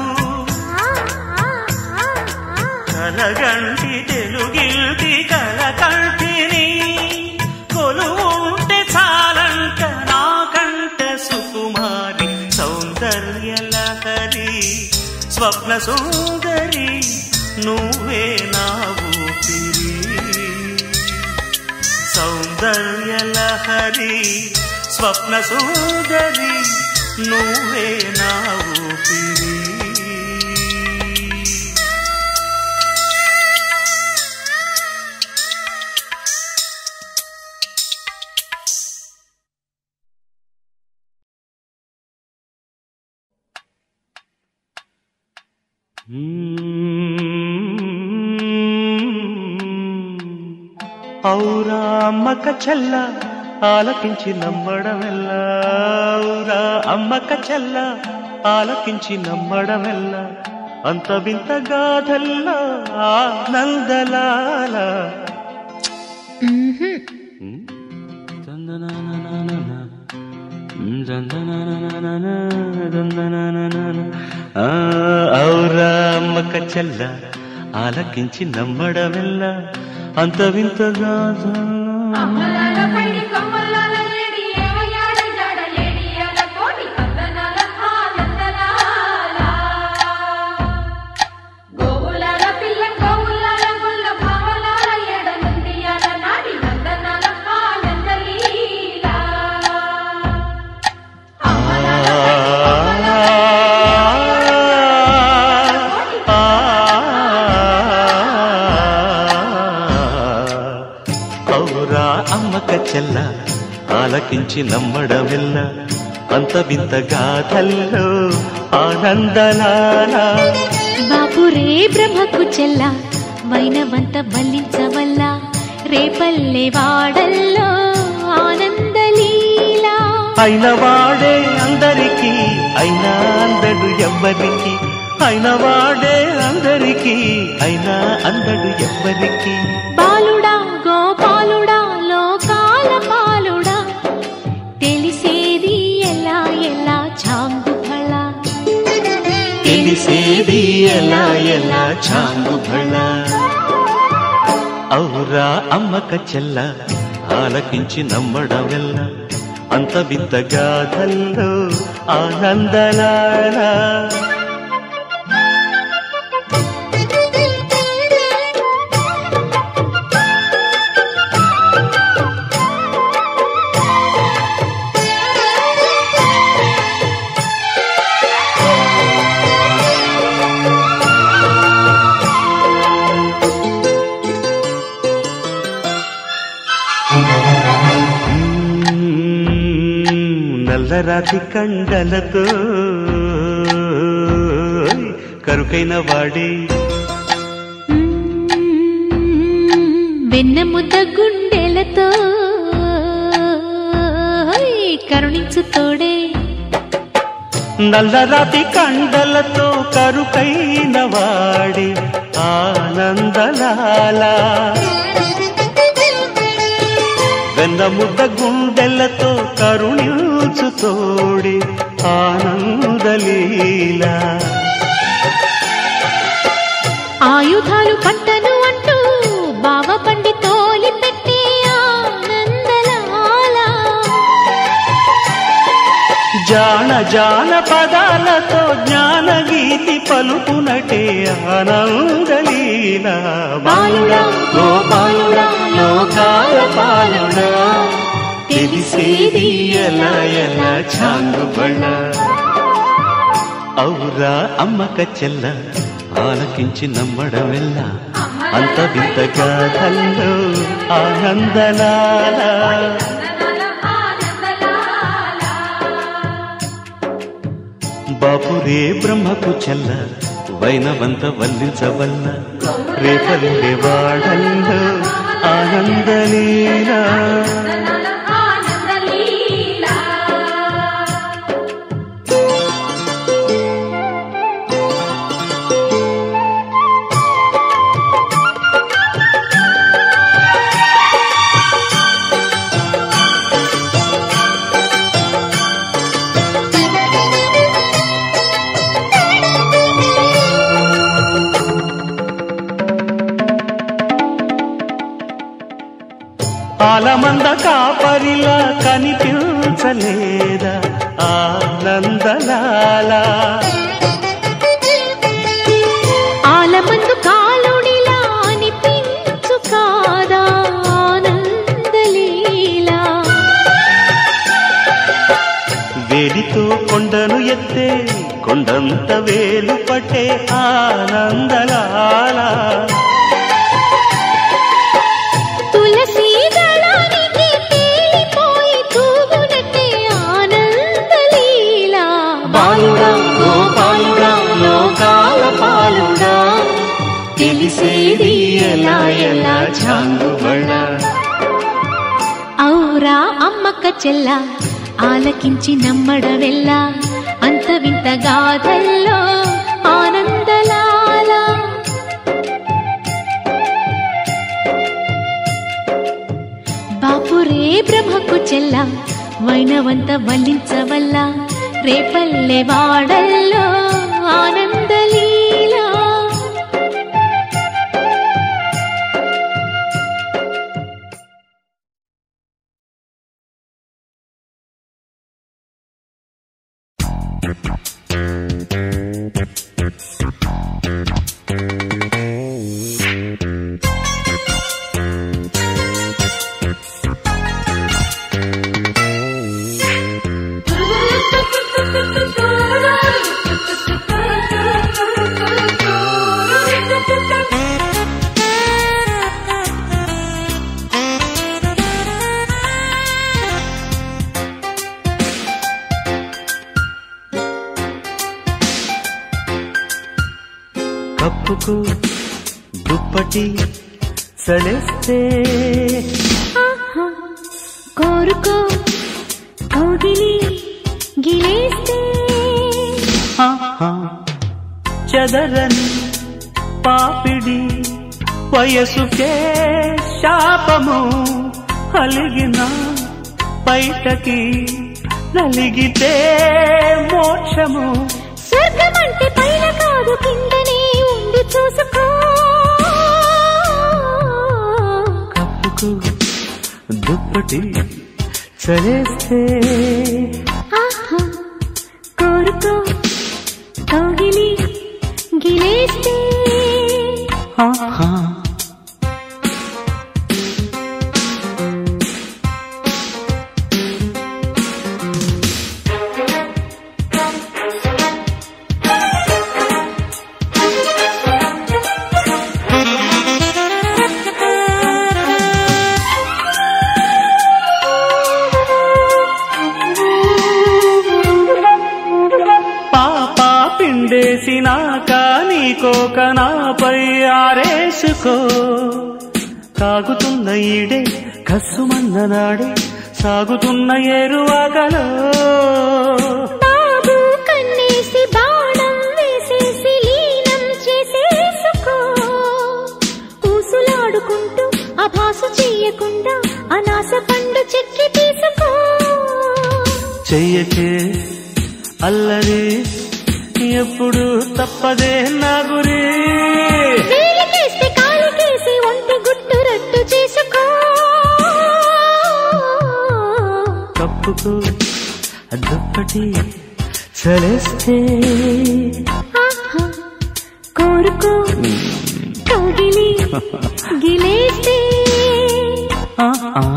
కలగంటి తెలుగిల్టి కలకంటిని కొలువుంటే చాలంట నాకంట సుకుమారి సౌందర్య లహరి స్వప్న సుందరి నువ్వే నా ఊపిరి సౌందర్య లహరి స్వప్న సుందరి నువ్వే నా ఊపిరి ఔరా అమ్మక చెల్ల ఆలకించి నమ్మడమెల్ల ఔరా అమ్మక చెల్ల ఆలకించి నమ్మడమెల్ల అంత వింత గాథల్లా ఆనందలాల ఆ, ఔరా అమ్మక చెల్ల ఆలకించి నమ్మడమెల్ల అంత వింత గాథల్లా అమ్మలాల పైడి కమ్మలాల లేడి ఏమయ్యాడ జాడ లేడి అల కోడి కందనాల ఆనందలాల గోవులాల పిల్ల గోవులాల గుల్ల భావలాల ఎడ నుండి అల నాడి నందనాల ఆనందలీల అమ్మలాల ఔరా అమ్మక చెల్ల ఆలకించి నమ్మడమెల్ల అంత వింత గాథల్లో ఆనందలాల బాపురే బ్రహ్మకు చెల్ల వైనవంత బల్లించవల్ల రేపల్లె వాడల్లో ఆనందలీలా అయిన వాడే అందరికీ అయినా అందడు ఎవ్వరికి అయిన వాడే అందరికీ అయినా అందడు ఎవ్వరికి బాలుడా గోపాలుడా లోకాల పాలుడా తెలిసేది ఎలా ఎలా చాంగు ఫళ తెలిసేది ఎలా ఎలా చాంగు భళ ఔరా అమ్మక చెల్ల ఆలకించి నమ్మడమెల్ల అంత వింత గాథల్లో ఆనందలాల నల్లరాతి కండలతో కరుకైన వాడే వెన్న ముద్ద గుండెలతో కరుణించు తోడే నల్లరాతి కండలతో కరుకైన వాడే ఆనందలాల వెన్న ముద్ద గుండెలతో కరుణించు తోడే ఆనందలీలా ఆయుధాలు పట్టను అంటూ బావ పండి తోలి పెట్టే ఆనందలాల జాన జాన పదాలతో జ్ఞాన గీతి పలుకునటే ఆనందలీల బాలుడా గోపాలుడా లోకాల పాలుడా తెలిసేది ఎలా ఎలా చాంగుబళ్ళ ఔరా అమ్మక చెల్ల ఆలకించి నమ్మడమెల్ల అంత వింత గాథల్లో ఆనందలాల నందనాల బాపురే బ్రహ్మకు చెల్ల వైనవంత వల్లించవల్ల రేపల్లె వాడల్లో ఆనందలీలా నందనాల ఆనందలీలా ఆలమంద కాపరిలా కనిపించలేదా ఆనందలాలా ఆలమందు కాలుడిలా అనిపించు కాదా ఆనందలీలా వేలితో కొండను ఎత్తే కొండంత వేలు పట్టే ఆనందలాలా తులసి దళానికి తేలిపోయి తూగునట్టే ఆనందలీలా బాలుడా గోపాలుడా లోకాల పాలుడా తెలిసేది ఎలా ఎలా చాంగుబడ ఔరా అమ్మక్క చెల్ల ఆలకించి నమ్మడవెల్ల అంత వింత గాథల్లో ఆనందలాల బాపురే బ్రహ్మకు చెల్ల వైనవంత వల్లించవల్ల రేపల్లె వాడల్లో ఆనందలీలా కప్పుకు దుప్పటి సడేస్తే ఆహా, కోరుకో కౌగిలి గిలేస్తే ఆహా, చెదరని పాపిడి వయసుకే శాపము అలిగిన బయటకి నలిగితే మోక్షము స్వర్గమంటే పైన కాదు కిందనే ఉంది చూసుకో కప్పుకు దుప్పటి చలేస్తే ఆహా, కోరుకో కౌగిలి గిలేస్తే ఆహా పాప పిండేసినాక నీకోక నాపై ఆరేసుకో తాగుతున్న ఈడే కసుమన్న నాడే సాగుతున్న ఎరువగలో బాబు కన్నేసి బాణం వేసేసి లీనం చేసేసుకో ఊసులాడుకుంటూ అభాసు చెయ్యకుండా అనాస పండు చెక్కి తీసుకో చెయ్యకే అల్లరి ఎప్పుడు తప్పదే నా గురి వేలికేస్తే కాలికేసి ఒంటి గుట్టు రట్టు చేసుకో కప్పుకు దుప్పటి చలేస్తే ఆహా, కోరుకో కౌగిలి గిలేస్తే ఆ ఆ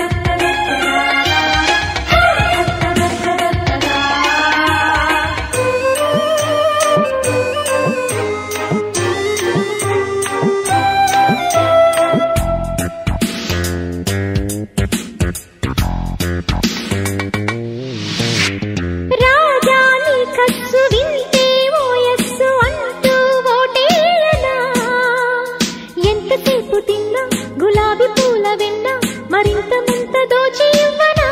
Da దోచి ఇవ్వనా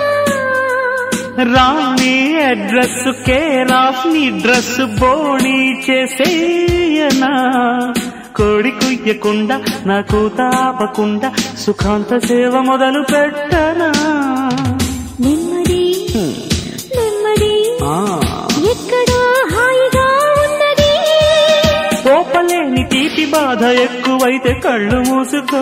రాణి అడ్రస్ కేర్ ఆఫ్ నీ డ్రెస్ బోణి చేసేయనా కోడి కుయ్యకుండా నాకు తాపకుండా సుఖాంత సేవ మొదలు పెట్టనా నెమ్మది నెమ్మది ఆ, ఎక్కడో హాయిగా ఉన్నది కోపలేని తీపి బాధ ఎక్కువైతే కళ్ళు మూసుకో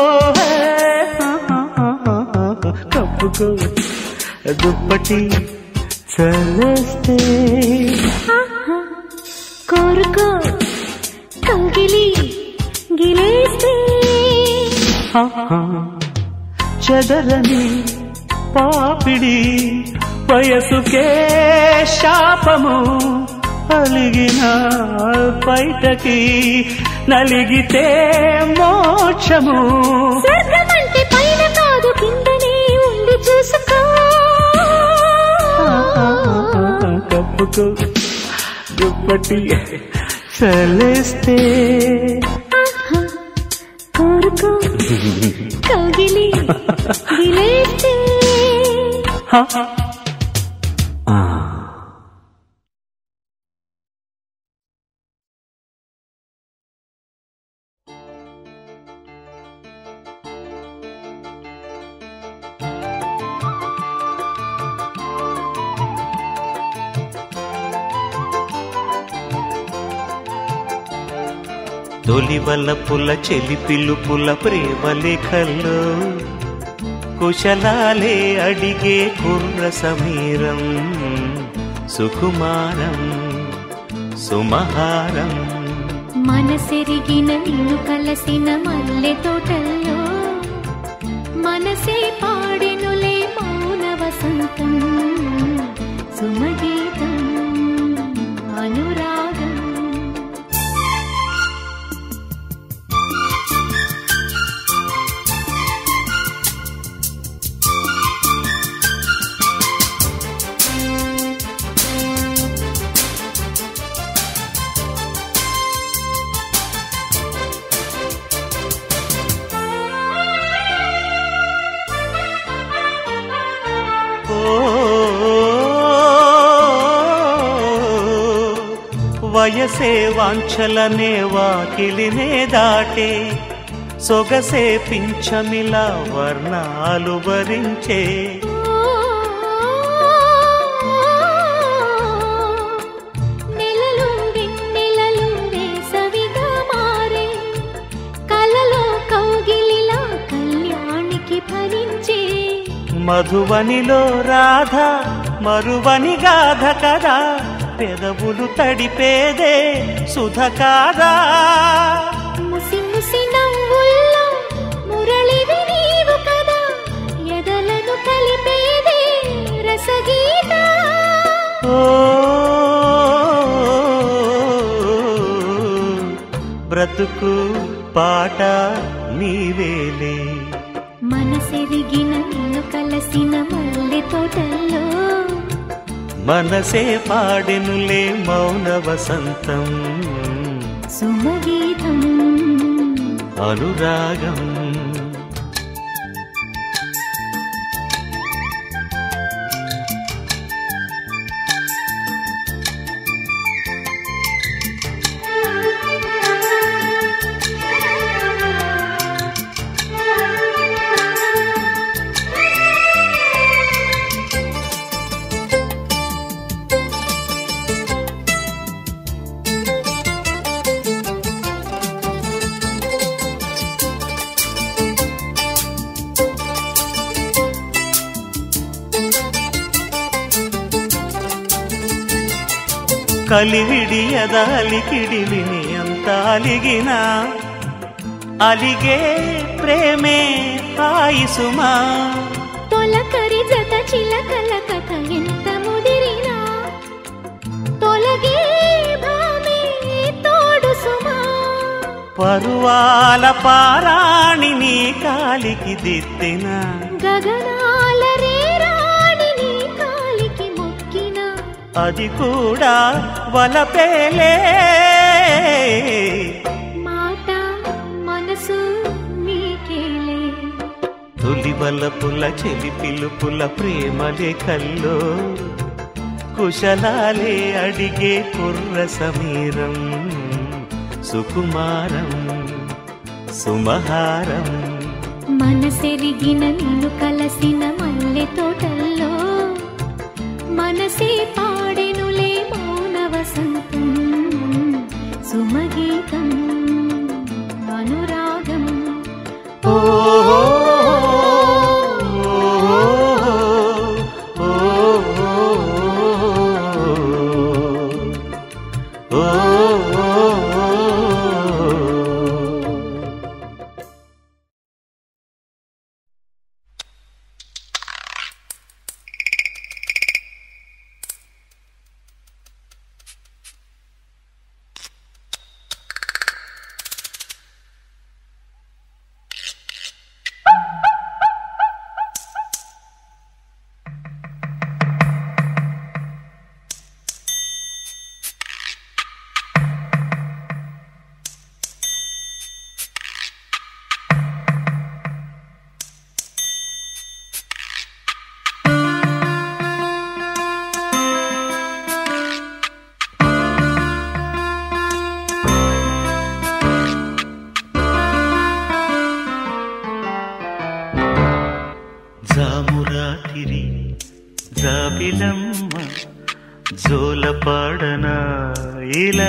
కప్పుకో దుప్పటి చలేస్తే ఆహా, కోరుకో కౌగిలి గిలేస్తే ఆహా, చెదరని పాపిడి వయసుకే శాపము అలిగిన బయటకి నలిగితే మోక్షము స్వర్గం అంటే పైన కాదు కిందనే ఉండి చూసుకో కప్పుకో దుప్పటి చలేస్తే ఆహా, కోరుకో కౌగిలి గిలేస్తే తొలివల పుల చెలి పిలుపుల ప్రేమ లేఖల్లో కుశలాలే అడిగే కుర్ర సమీరం సుకుమారం సుమహారం మనసెరిగిన నిన్ను కలసిన మల్లె తోటల్లో మనసే పాడెనులే మౌన వసంతం సుమగీతం అనురాగం వయసే వాంఛలనే వాకిలినే దాటే సొగసే పింఛమిలా వర్ణాలు భరించే నెలలు వెన్నెలలు వేసవిగా మారే కలలో కౌగిలిలా కళ్యాణికి భరించే మధువనిలో రాధ మరువని గాథ కదా పెదవులు తడిపేదే సుధ కాదా ముసి ముసి నవ్వుల్లో మురళివి నీవు కదా ఎదలను కలిపేదే రసగీత ఓ బ్రతుకు పాట నీవేలే మనసెరిగిన నిన్ను కలసిన మల్లె తోటల్లో మనసే పాడెనులే మౌన వసంతం సుమగీతం అనురాగం కలివిడి అదాలికిడి విని అంత అలిగిన అలిగే ప్రేమే హాయి సుమా తొలకరి జత చిలకల కథ ఎంత ముదిరినా తొలగే భామే తోడు సుమా పరువాల పారాణి నీ కాలికి దిద్దిన గగనాల రేరాణి నీ కాలికి మొక్కిన అది కూడా వలపేలే మాట మనసు నీకేలే తొలి వలపుల చెలి పిలుపుల ప్రేమలే కల్లో కుశలాలే అడిగే కుర్ర సమీరం సుకుమారం సుమహారం మనసెరిగిన నిన్ను కలసిన మల్లె తోటల్లో మనసే పాడెనులే మౌన వసంతం సుమగీతం అనురాగం ఓ ఓ జామురాతిరి జాబిలమ్మ జోలపాడన ఇలా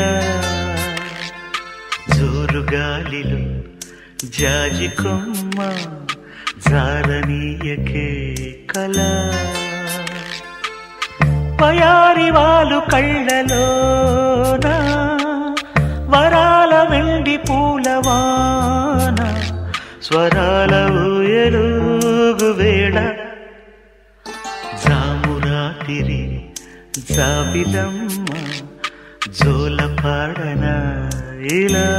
జోరుగాలిలో జాజి కొమ్మ జారనీయకే కళ పయారి వాళ్ళు కళ్ళలోన వరాల వెండి పూలవాన స్వరాల ఊయలుగు వేళ జామురాతిరి జాబిలమ్మ జోలపాడన ఇలా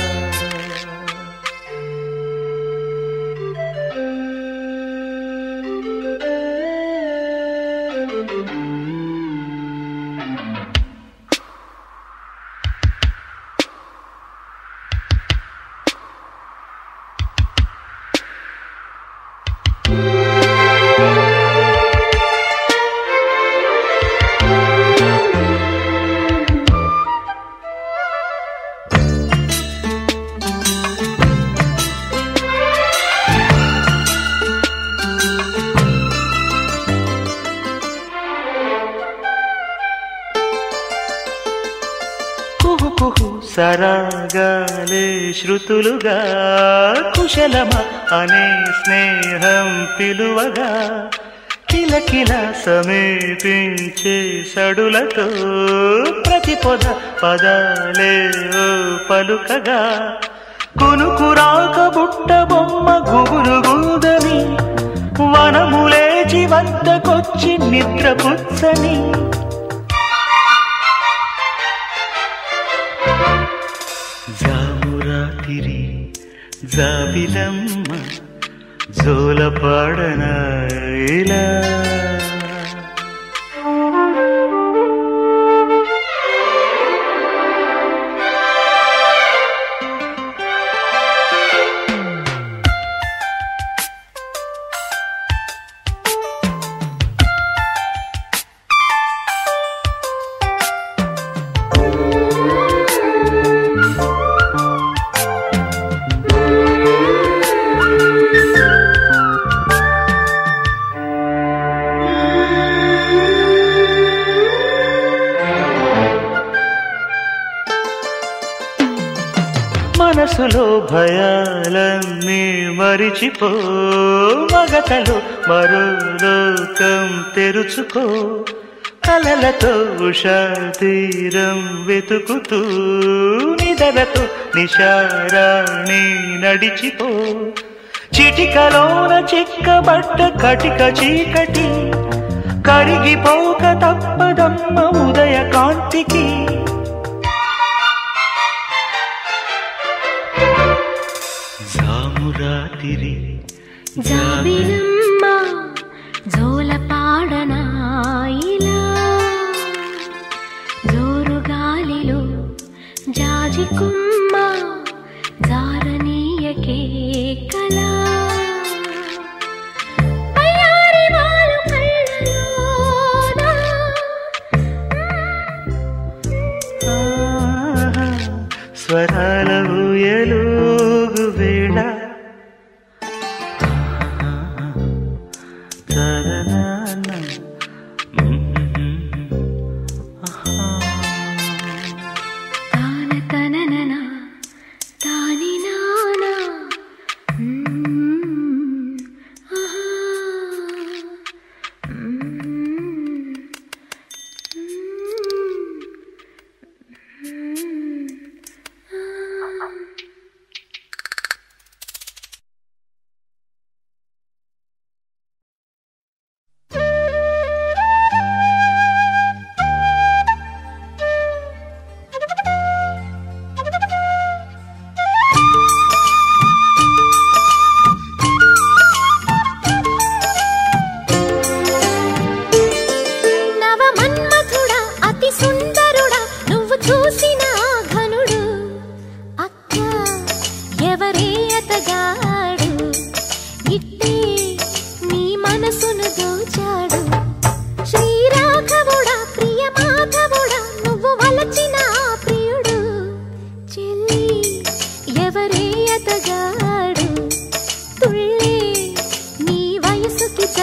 కుహు కుహు సరాగాలే శృతులుగా కుశలమ అనే స్నేహం పిలువగా కిలకిల సమీపించే సడులతో ప్రతి పొద పదాలే ఓ పలుకగా కునుకురాక బుట్ట బొమ్మ గుబురు గుందని వనములేచి వద్దకొచ్చి నిద్రపుచ్చని జామురాతిరి జాబిలమ్మ జోలపాడన ఇలా మనసులో భయాలన్నీ మరిచిపో మగతలో మరో లోకం తెరుచుకో కలలతో ఉషా తీరం వెతుకుతూ నిదలతో నిషారాణి నడిచిపో చిటికలోన చిక్కబట్ట కటిక చీకటి కరిగిపోక తప్పదమ్మ ఉదయ కాంతికి జామురాతిరి జాబిలమ్మ జోలపాడనాయిలా జోరు గాలిలో జాజి కుమ్మ జారనీయకే కళ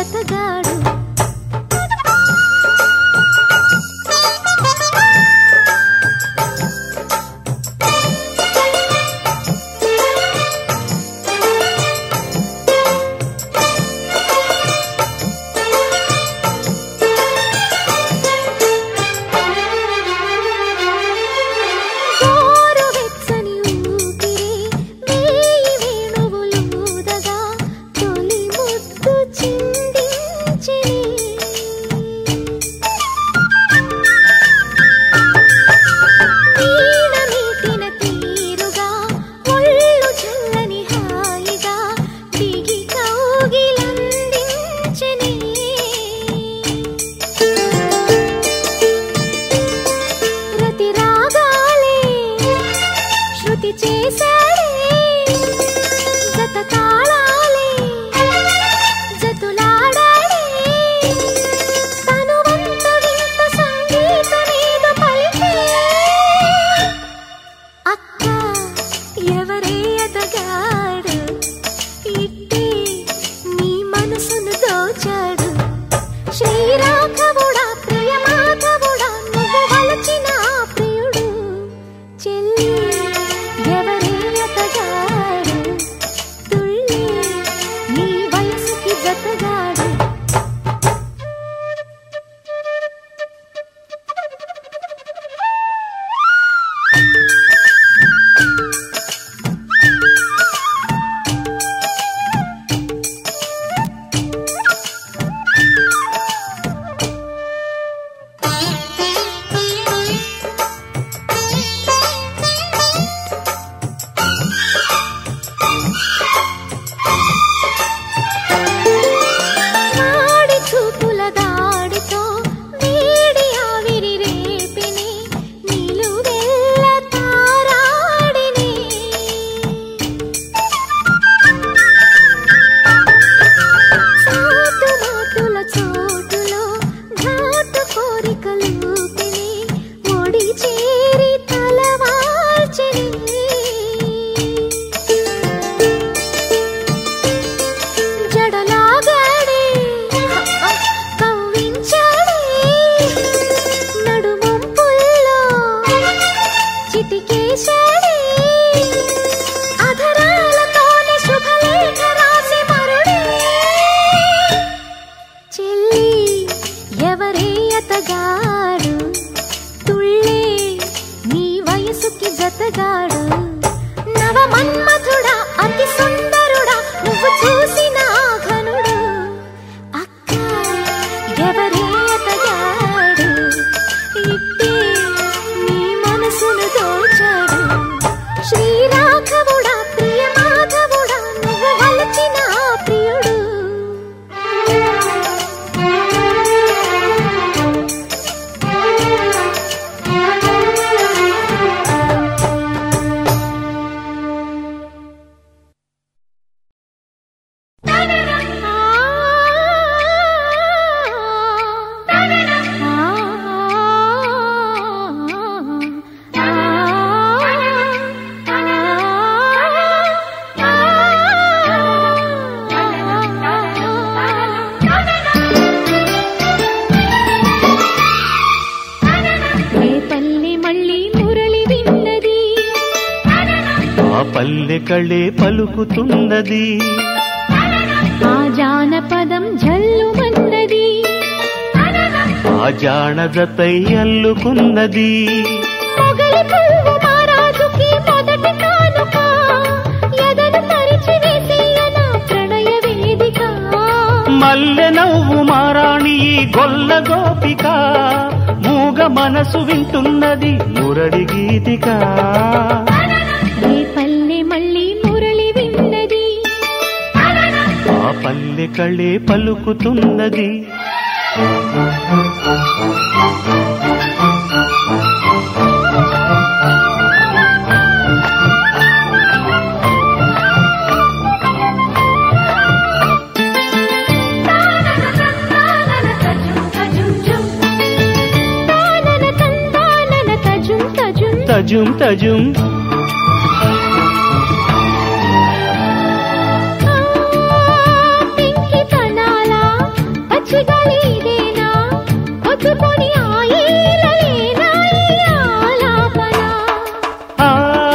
జతగాడు గోరు వెచ్చని ఊపిరి వేయి వేణువులూదగా తొలి ముద్దు చిందించిని వీణ మీటిన తీరుగా ఒళ్ళు చల్లని హాయిగా దిగి కౌగిలందించిని రతి రాగాలే శృతి చేశాడే జత తాళాలే జతులాడాడే తనువంత వింత సంగీతమేదో పలికే అక్క ఎవరే ఎదగాడు ఇట్టే నీ మనసును దోచాడు శ్రీరాఘవుడా ప్రియమాధవుడా నువ్వు వలచిన ఆ ప్రియుడు చెల్లి ఎవరే అతగాడు తుళ్ళి నీ వయసుకి జతగాడు వాడి చూపుల దాడితో వేడి ఆవిరి రేపిని నిలువెల్ల తారాడిని సాటు మాటుల చోటులో ఘాటు కోరికలూపిని ఒడి చేరి తలవాల్చిని జడలాగాడే కవ్వించాడే నడుమొంపుల్లో చిటికేశాడే అధరాలతోనే శుభలేఖ రాసి మరుడే చెల్లి ఎవరే అతగాడు తుళ్ళే నీ వయసుకి జతగాడు నవ మన్మథుడా అతి సుందరుడా నువ్వు చూసిన ఆ ఘనుడు అక్క ఎవరే అతగాడు ఇట్టే నీ మనసును దోచాడు శ్రీరాఘవుడా ప్రియమాధవుడా నువ్వు వలచిన ఆ ప్రియుడు రేపల్లి మళ్ళీ మురళి విన్నది ఆ పల్లె కళే పలుకుతున్నది ఆ జానపదం జల్లుమన్నది ఆ జానదతై అల్లుకున్నది మొగలి పువ్వు మహారాజుకి మొదటి కానుక ఎదను పరిచి వేసేయన ప్రణయ వేదిక మల్లె నవ్వు మారాణి ఈ గొల్ల గోపిక మూగ మనసు వింటున్నది మురడి గీతిక రేపల్లి మళ్ళీ మురళి విన్నది ఆ పల్లె కళే పలుకుతున్నది తానన తందానన తజుం తజుం తజుం తజుం ఆ, పెంకి తనాల పచ్చిగాలి ఇదేనా పొద్దుపోని ఆయేలలేనా ఈ ఆలాపన ఆ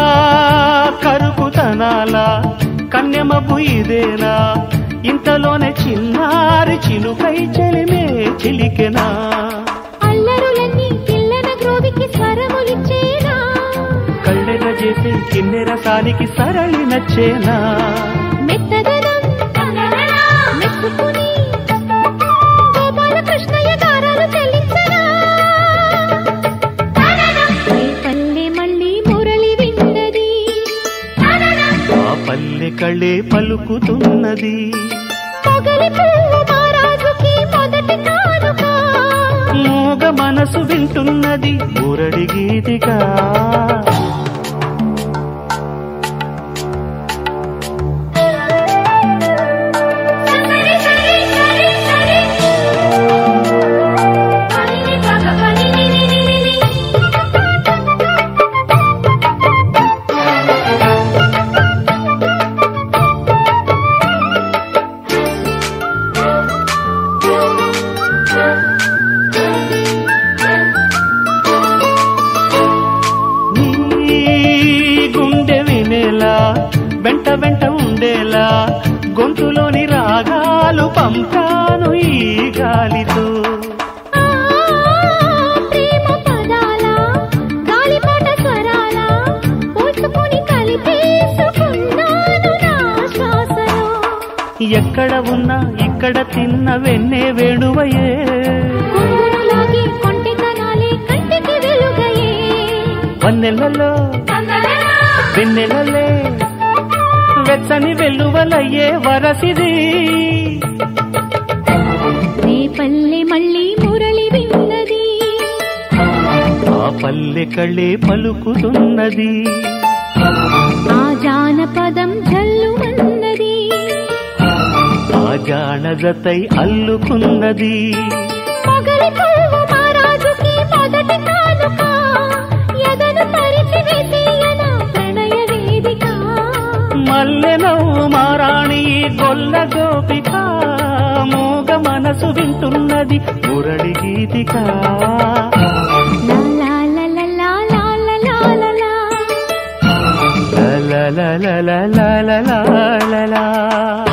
కరుకుతనాల కన్యమపు ఇదేనా ఇంతలోనే చిన్నారి చిలుకై చెలిమే చిలికెనా అల్లరులన్నీ పిల్లన గ్రోవికి స్వరములిచ్చేనా కళ్ళెర చేసి కిన్నెర సానికి సరళి నచ్చేనా మెత్తదనం మెచ్చుకుని గోపాలకృష్ణయ్య గారాలు చెల్లించరా ఏ పల్లె మళ్ళీ మురళి విన్నది ఆ పల్లె కళ్ళే పలుకుతున్నది పొగలి పువ్వు మహారాజుకి మొదటి కానుక మూగ మనసు వింటున్నది మురడి గీతిగా సరి సరి సరి సరి పనిని పగ పనిని నిని నిని నీ గుండె వినేలా వెంట వెంట ఉండేలా గొంతులోని రాగాలు పంపాను ఈ గాలితో ఆ ప్రేమ పదాల గాలిపాట స్వరాల పోల్చుకొని కలిపేసుకున్నాను నా శ్వాసలో ఎక్కడ ఉన్నా ఇక్కడ తిన్న వెన్నే వేణువయే కొంగును లాగి కొంటెతనాలే కంటికి వెలుగయే వన్నెలలో వెన్నెలలే వెచ్చని వెల్లువలయ్యే వరసిది నీ పల్లె మళ్ళీ మురళి విన్నది ఆ పల్లె కళ్ళే పలుకుతున్నది ఆ జానపదం జల్లుమన్నది ఆ జానజతై అల్లుకున్నది మొగలి పువ్వు మహారాజుకి మొదటి కానుక ఎదను పరిచి వేసేయన ప్రణయ వేదిక మల్లె నవ్వు మారాణి గొల్ల గోపిక మూగ మనసు వింటున్నది మురళి గీతిక లా లా లా లా లా లా లా లా లా. ల ల ల ల ల ల ల ల ల.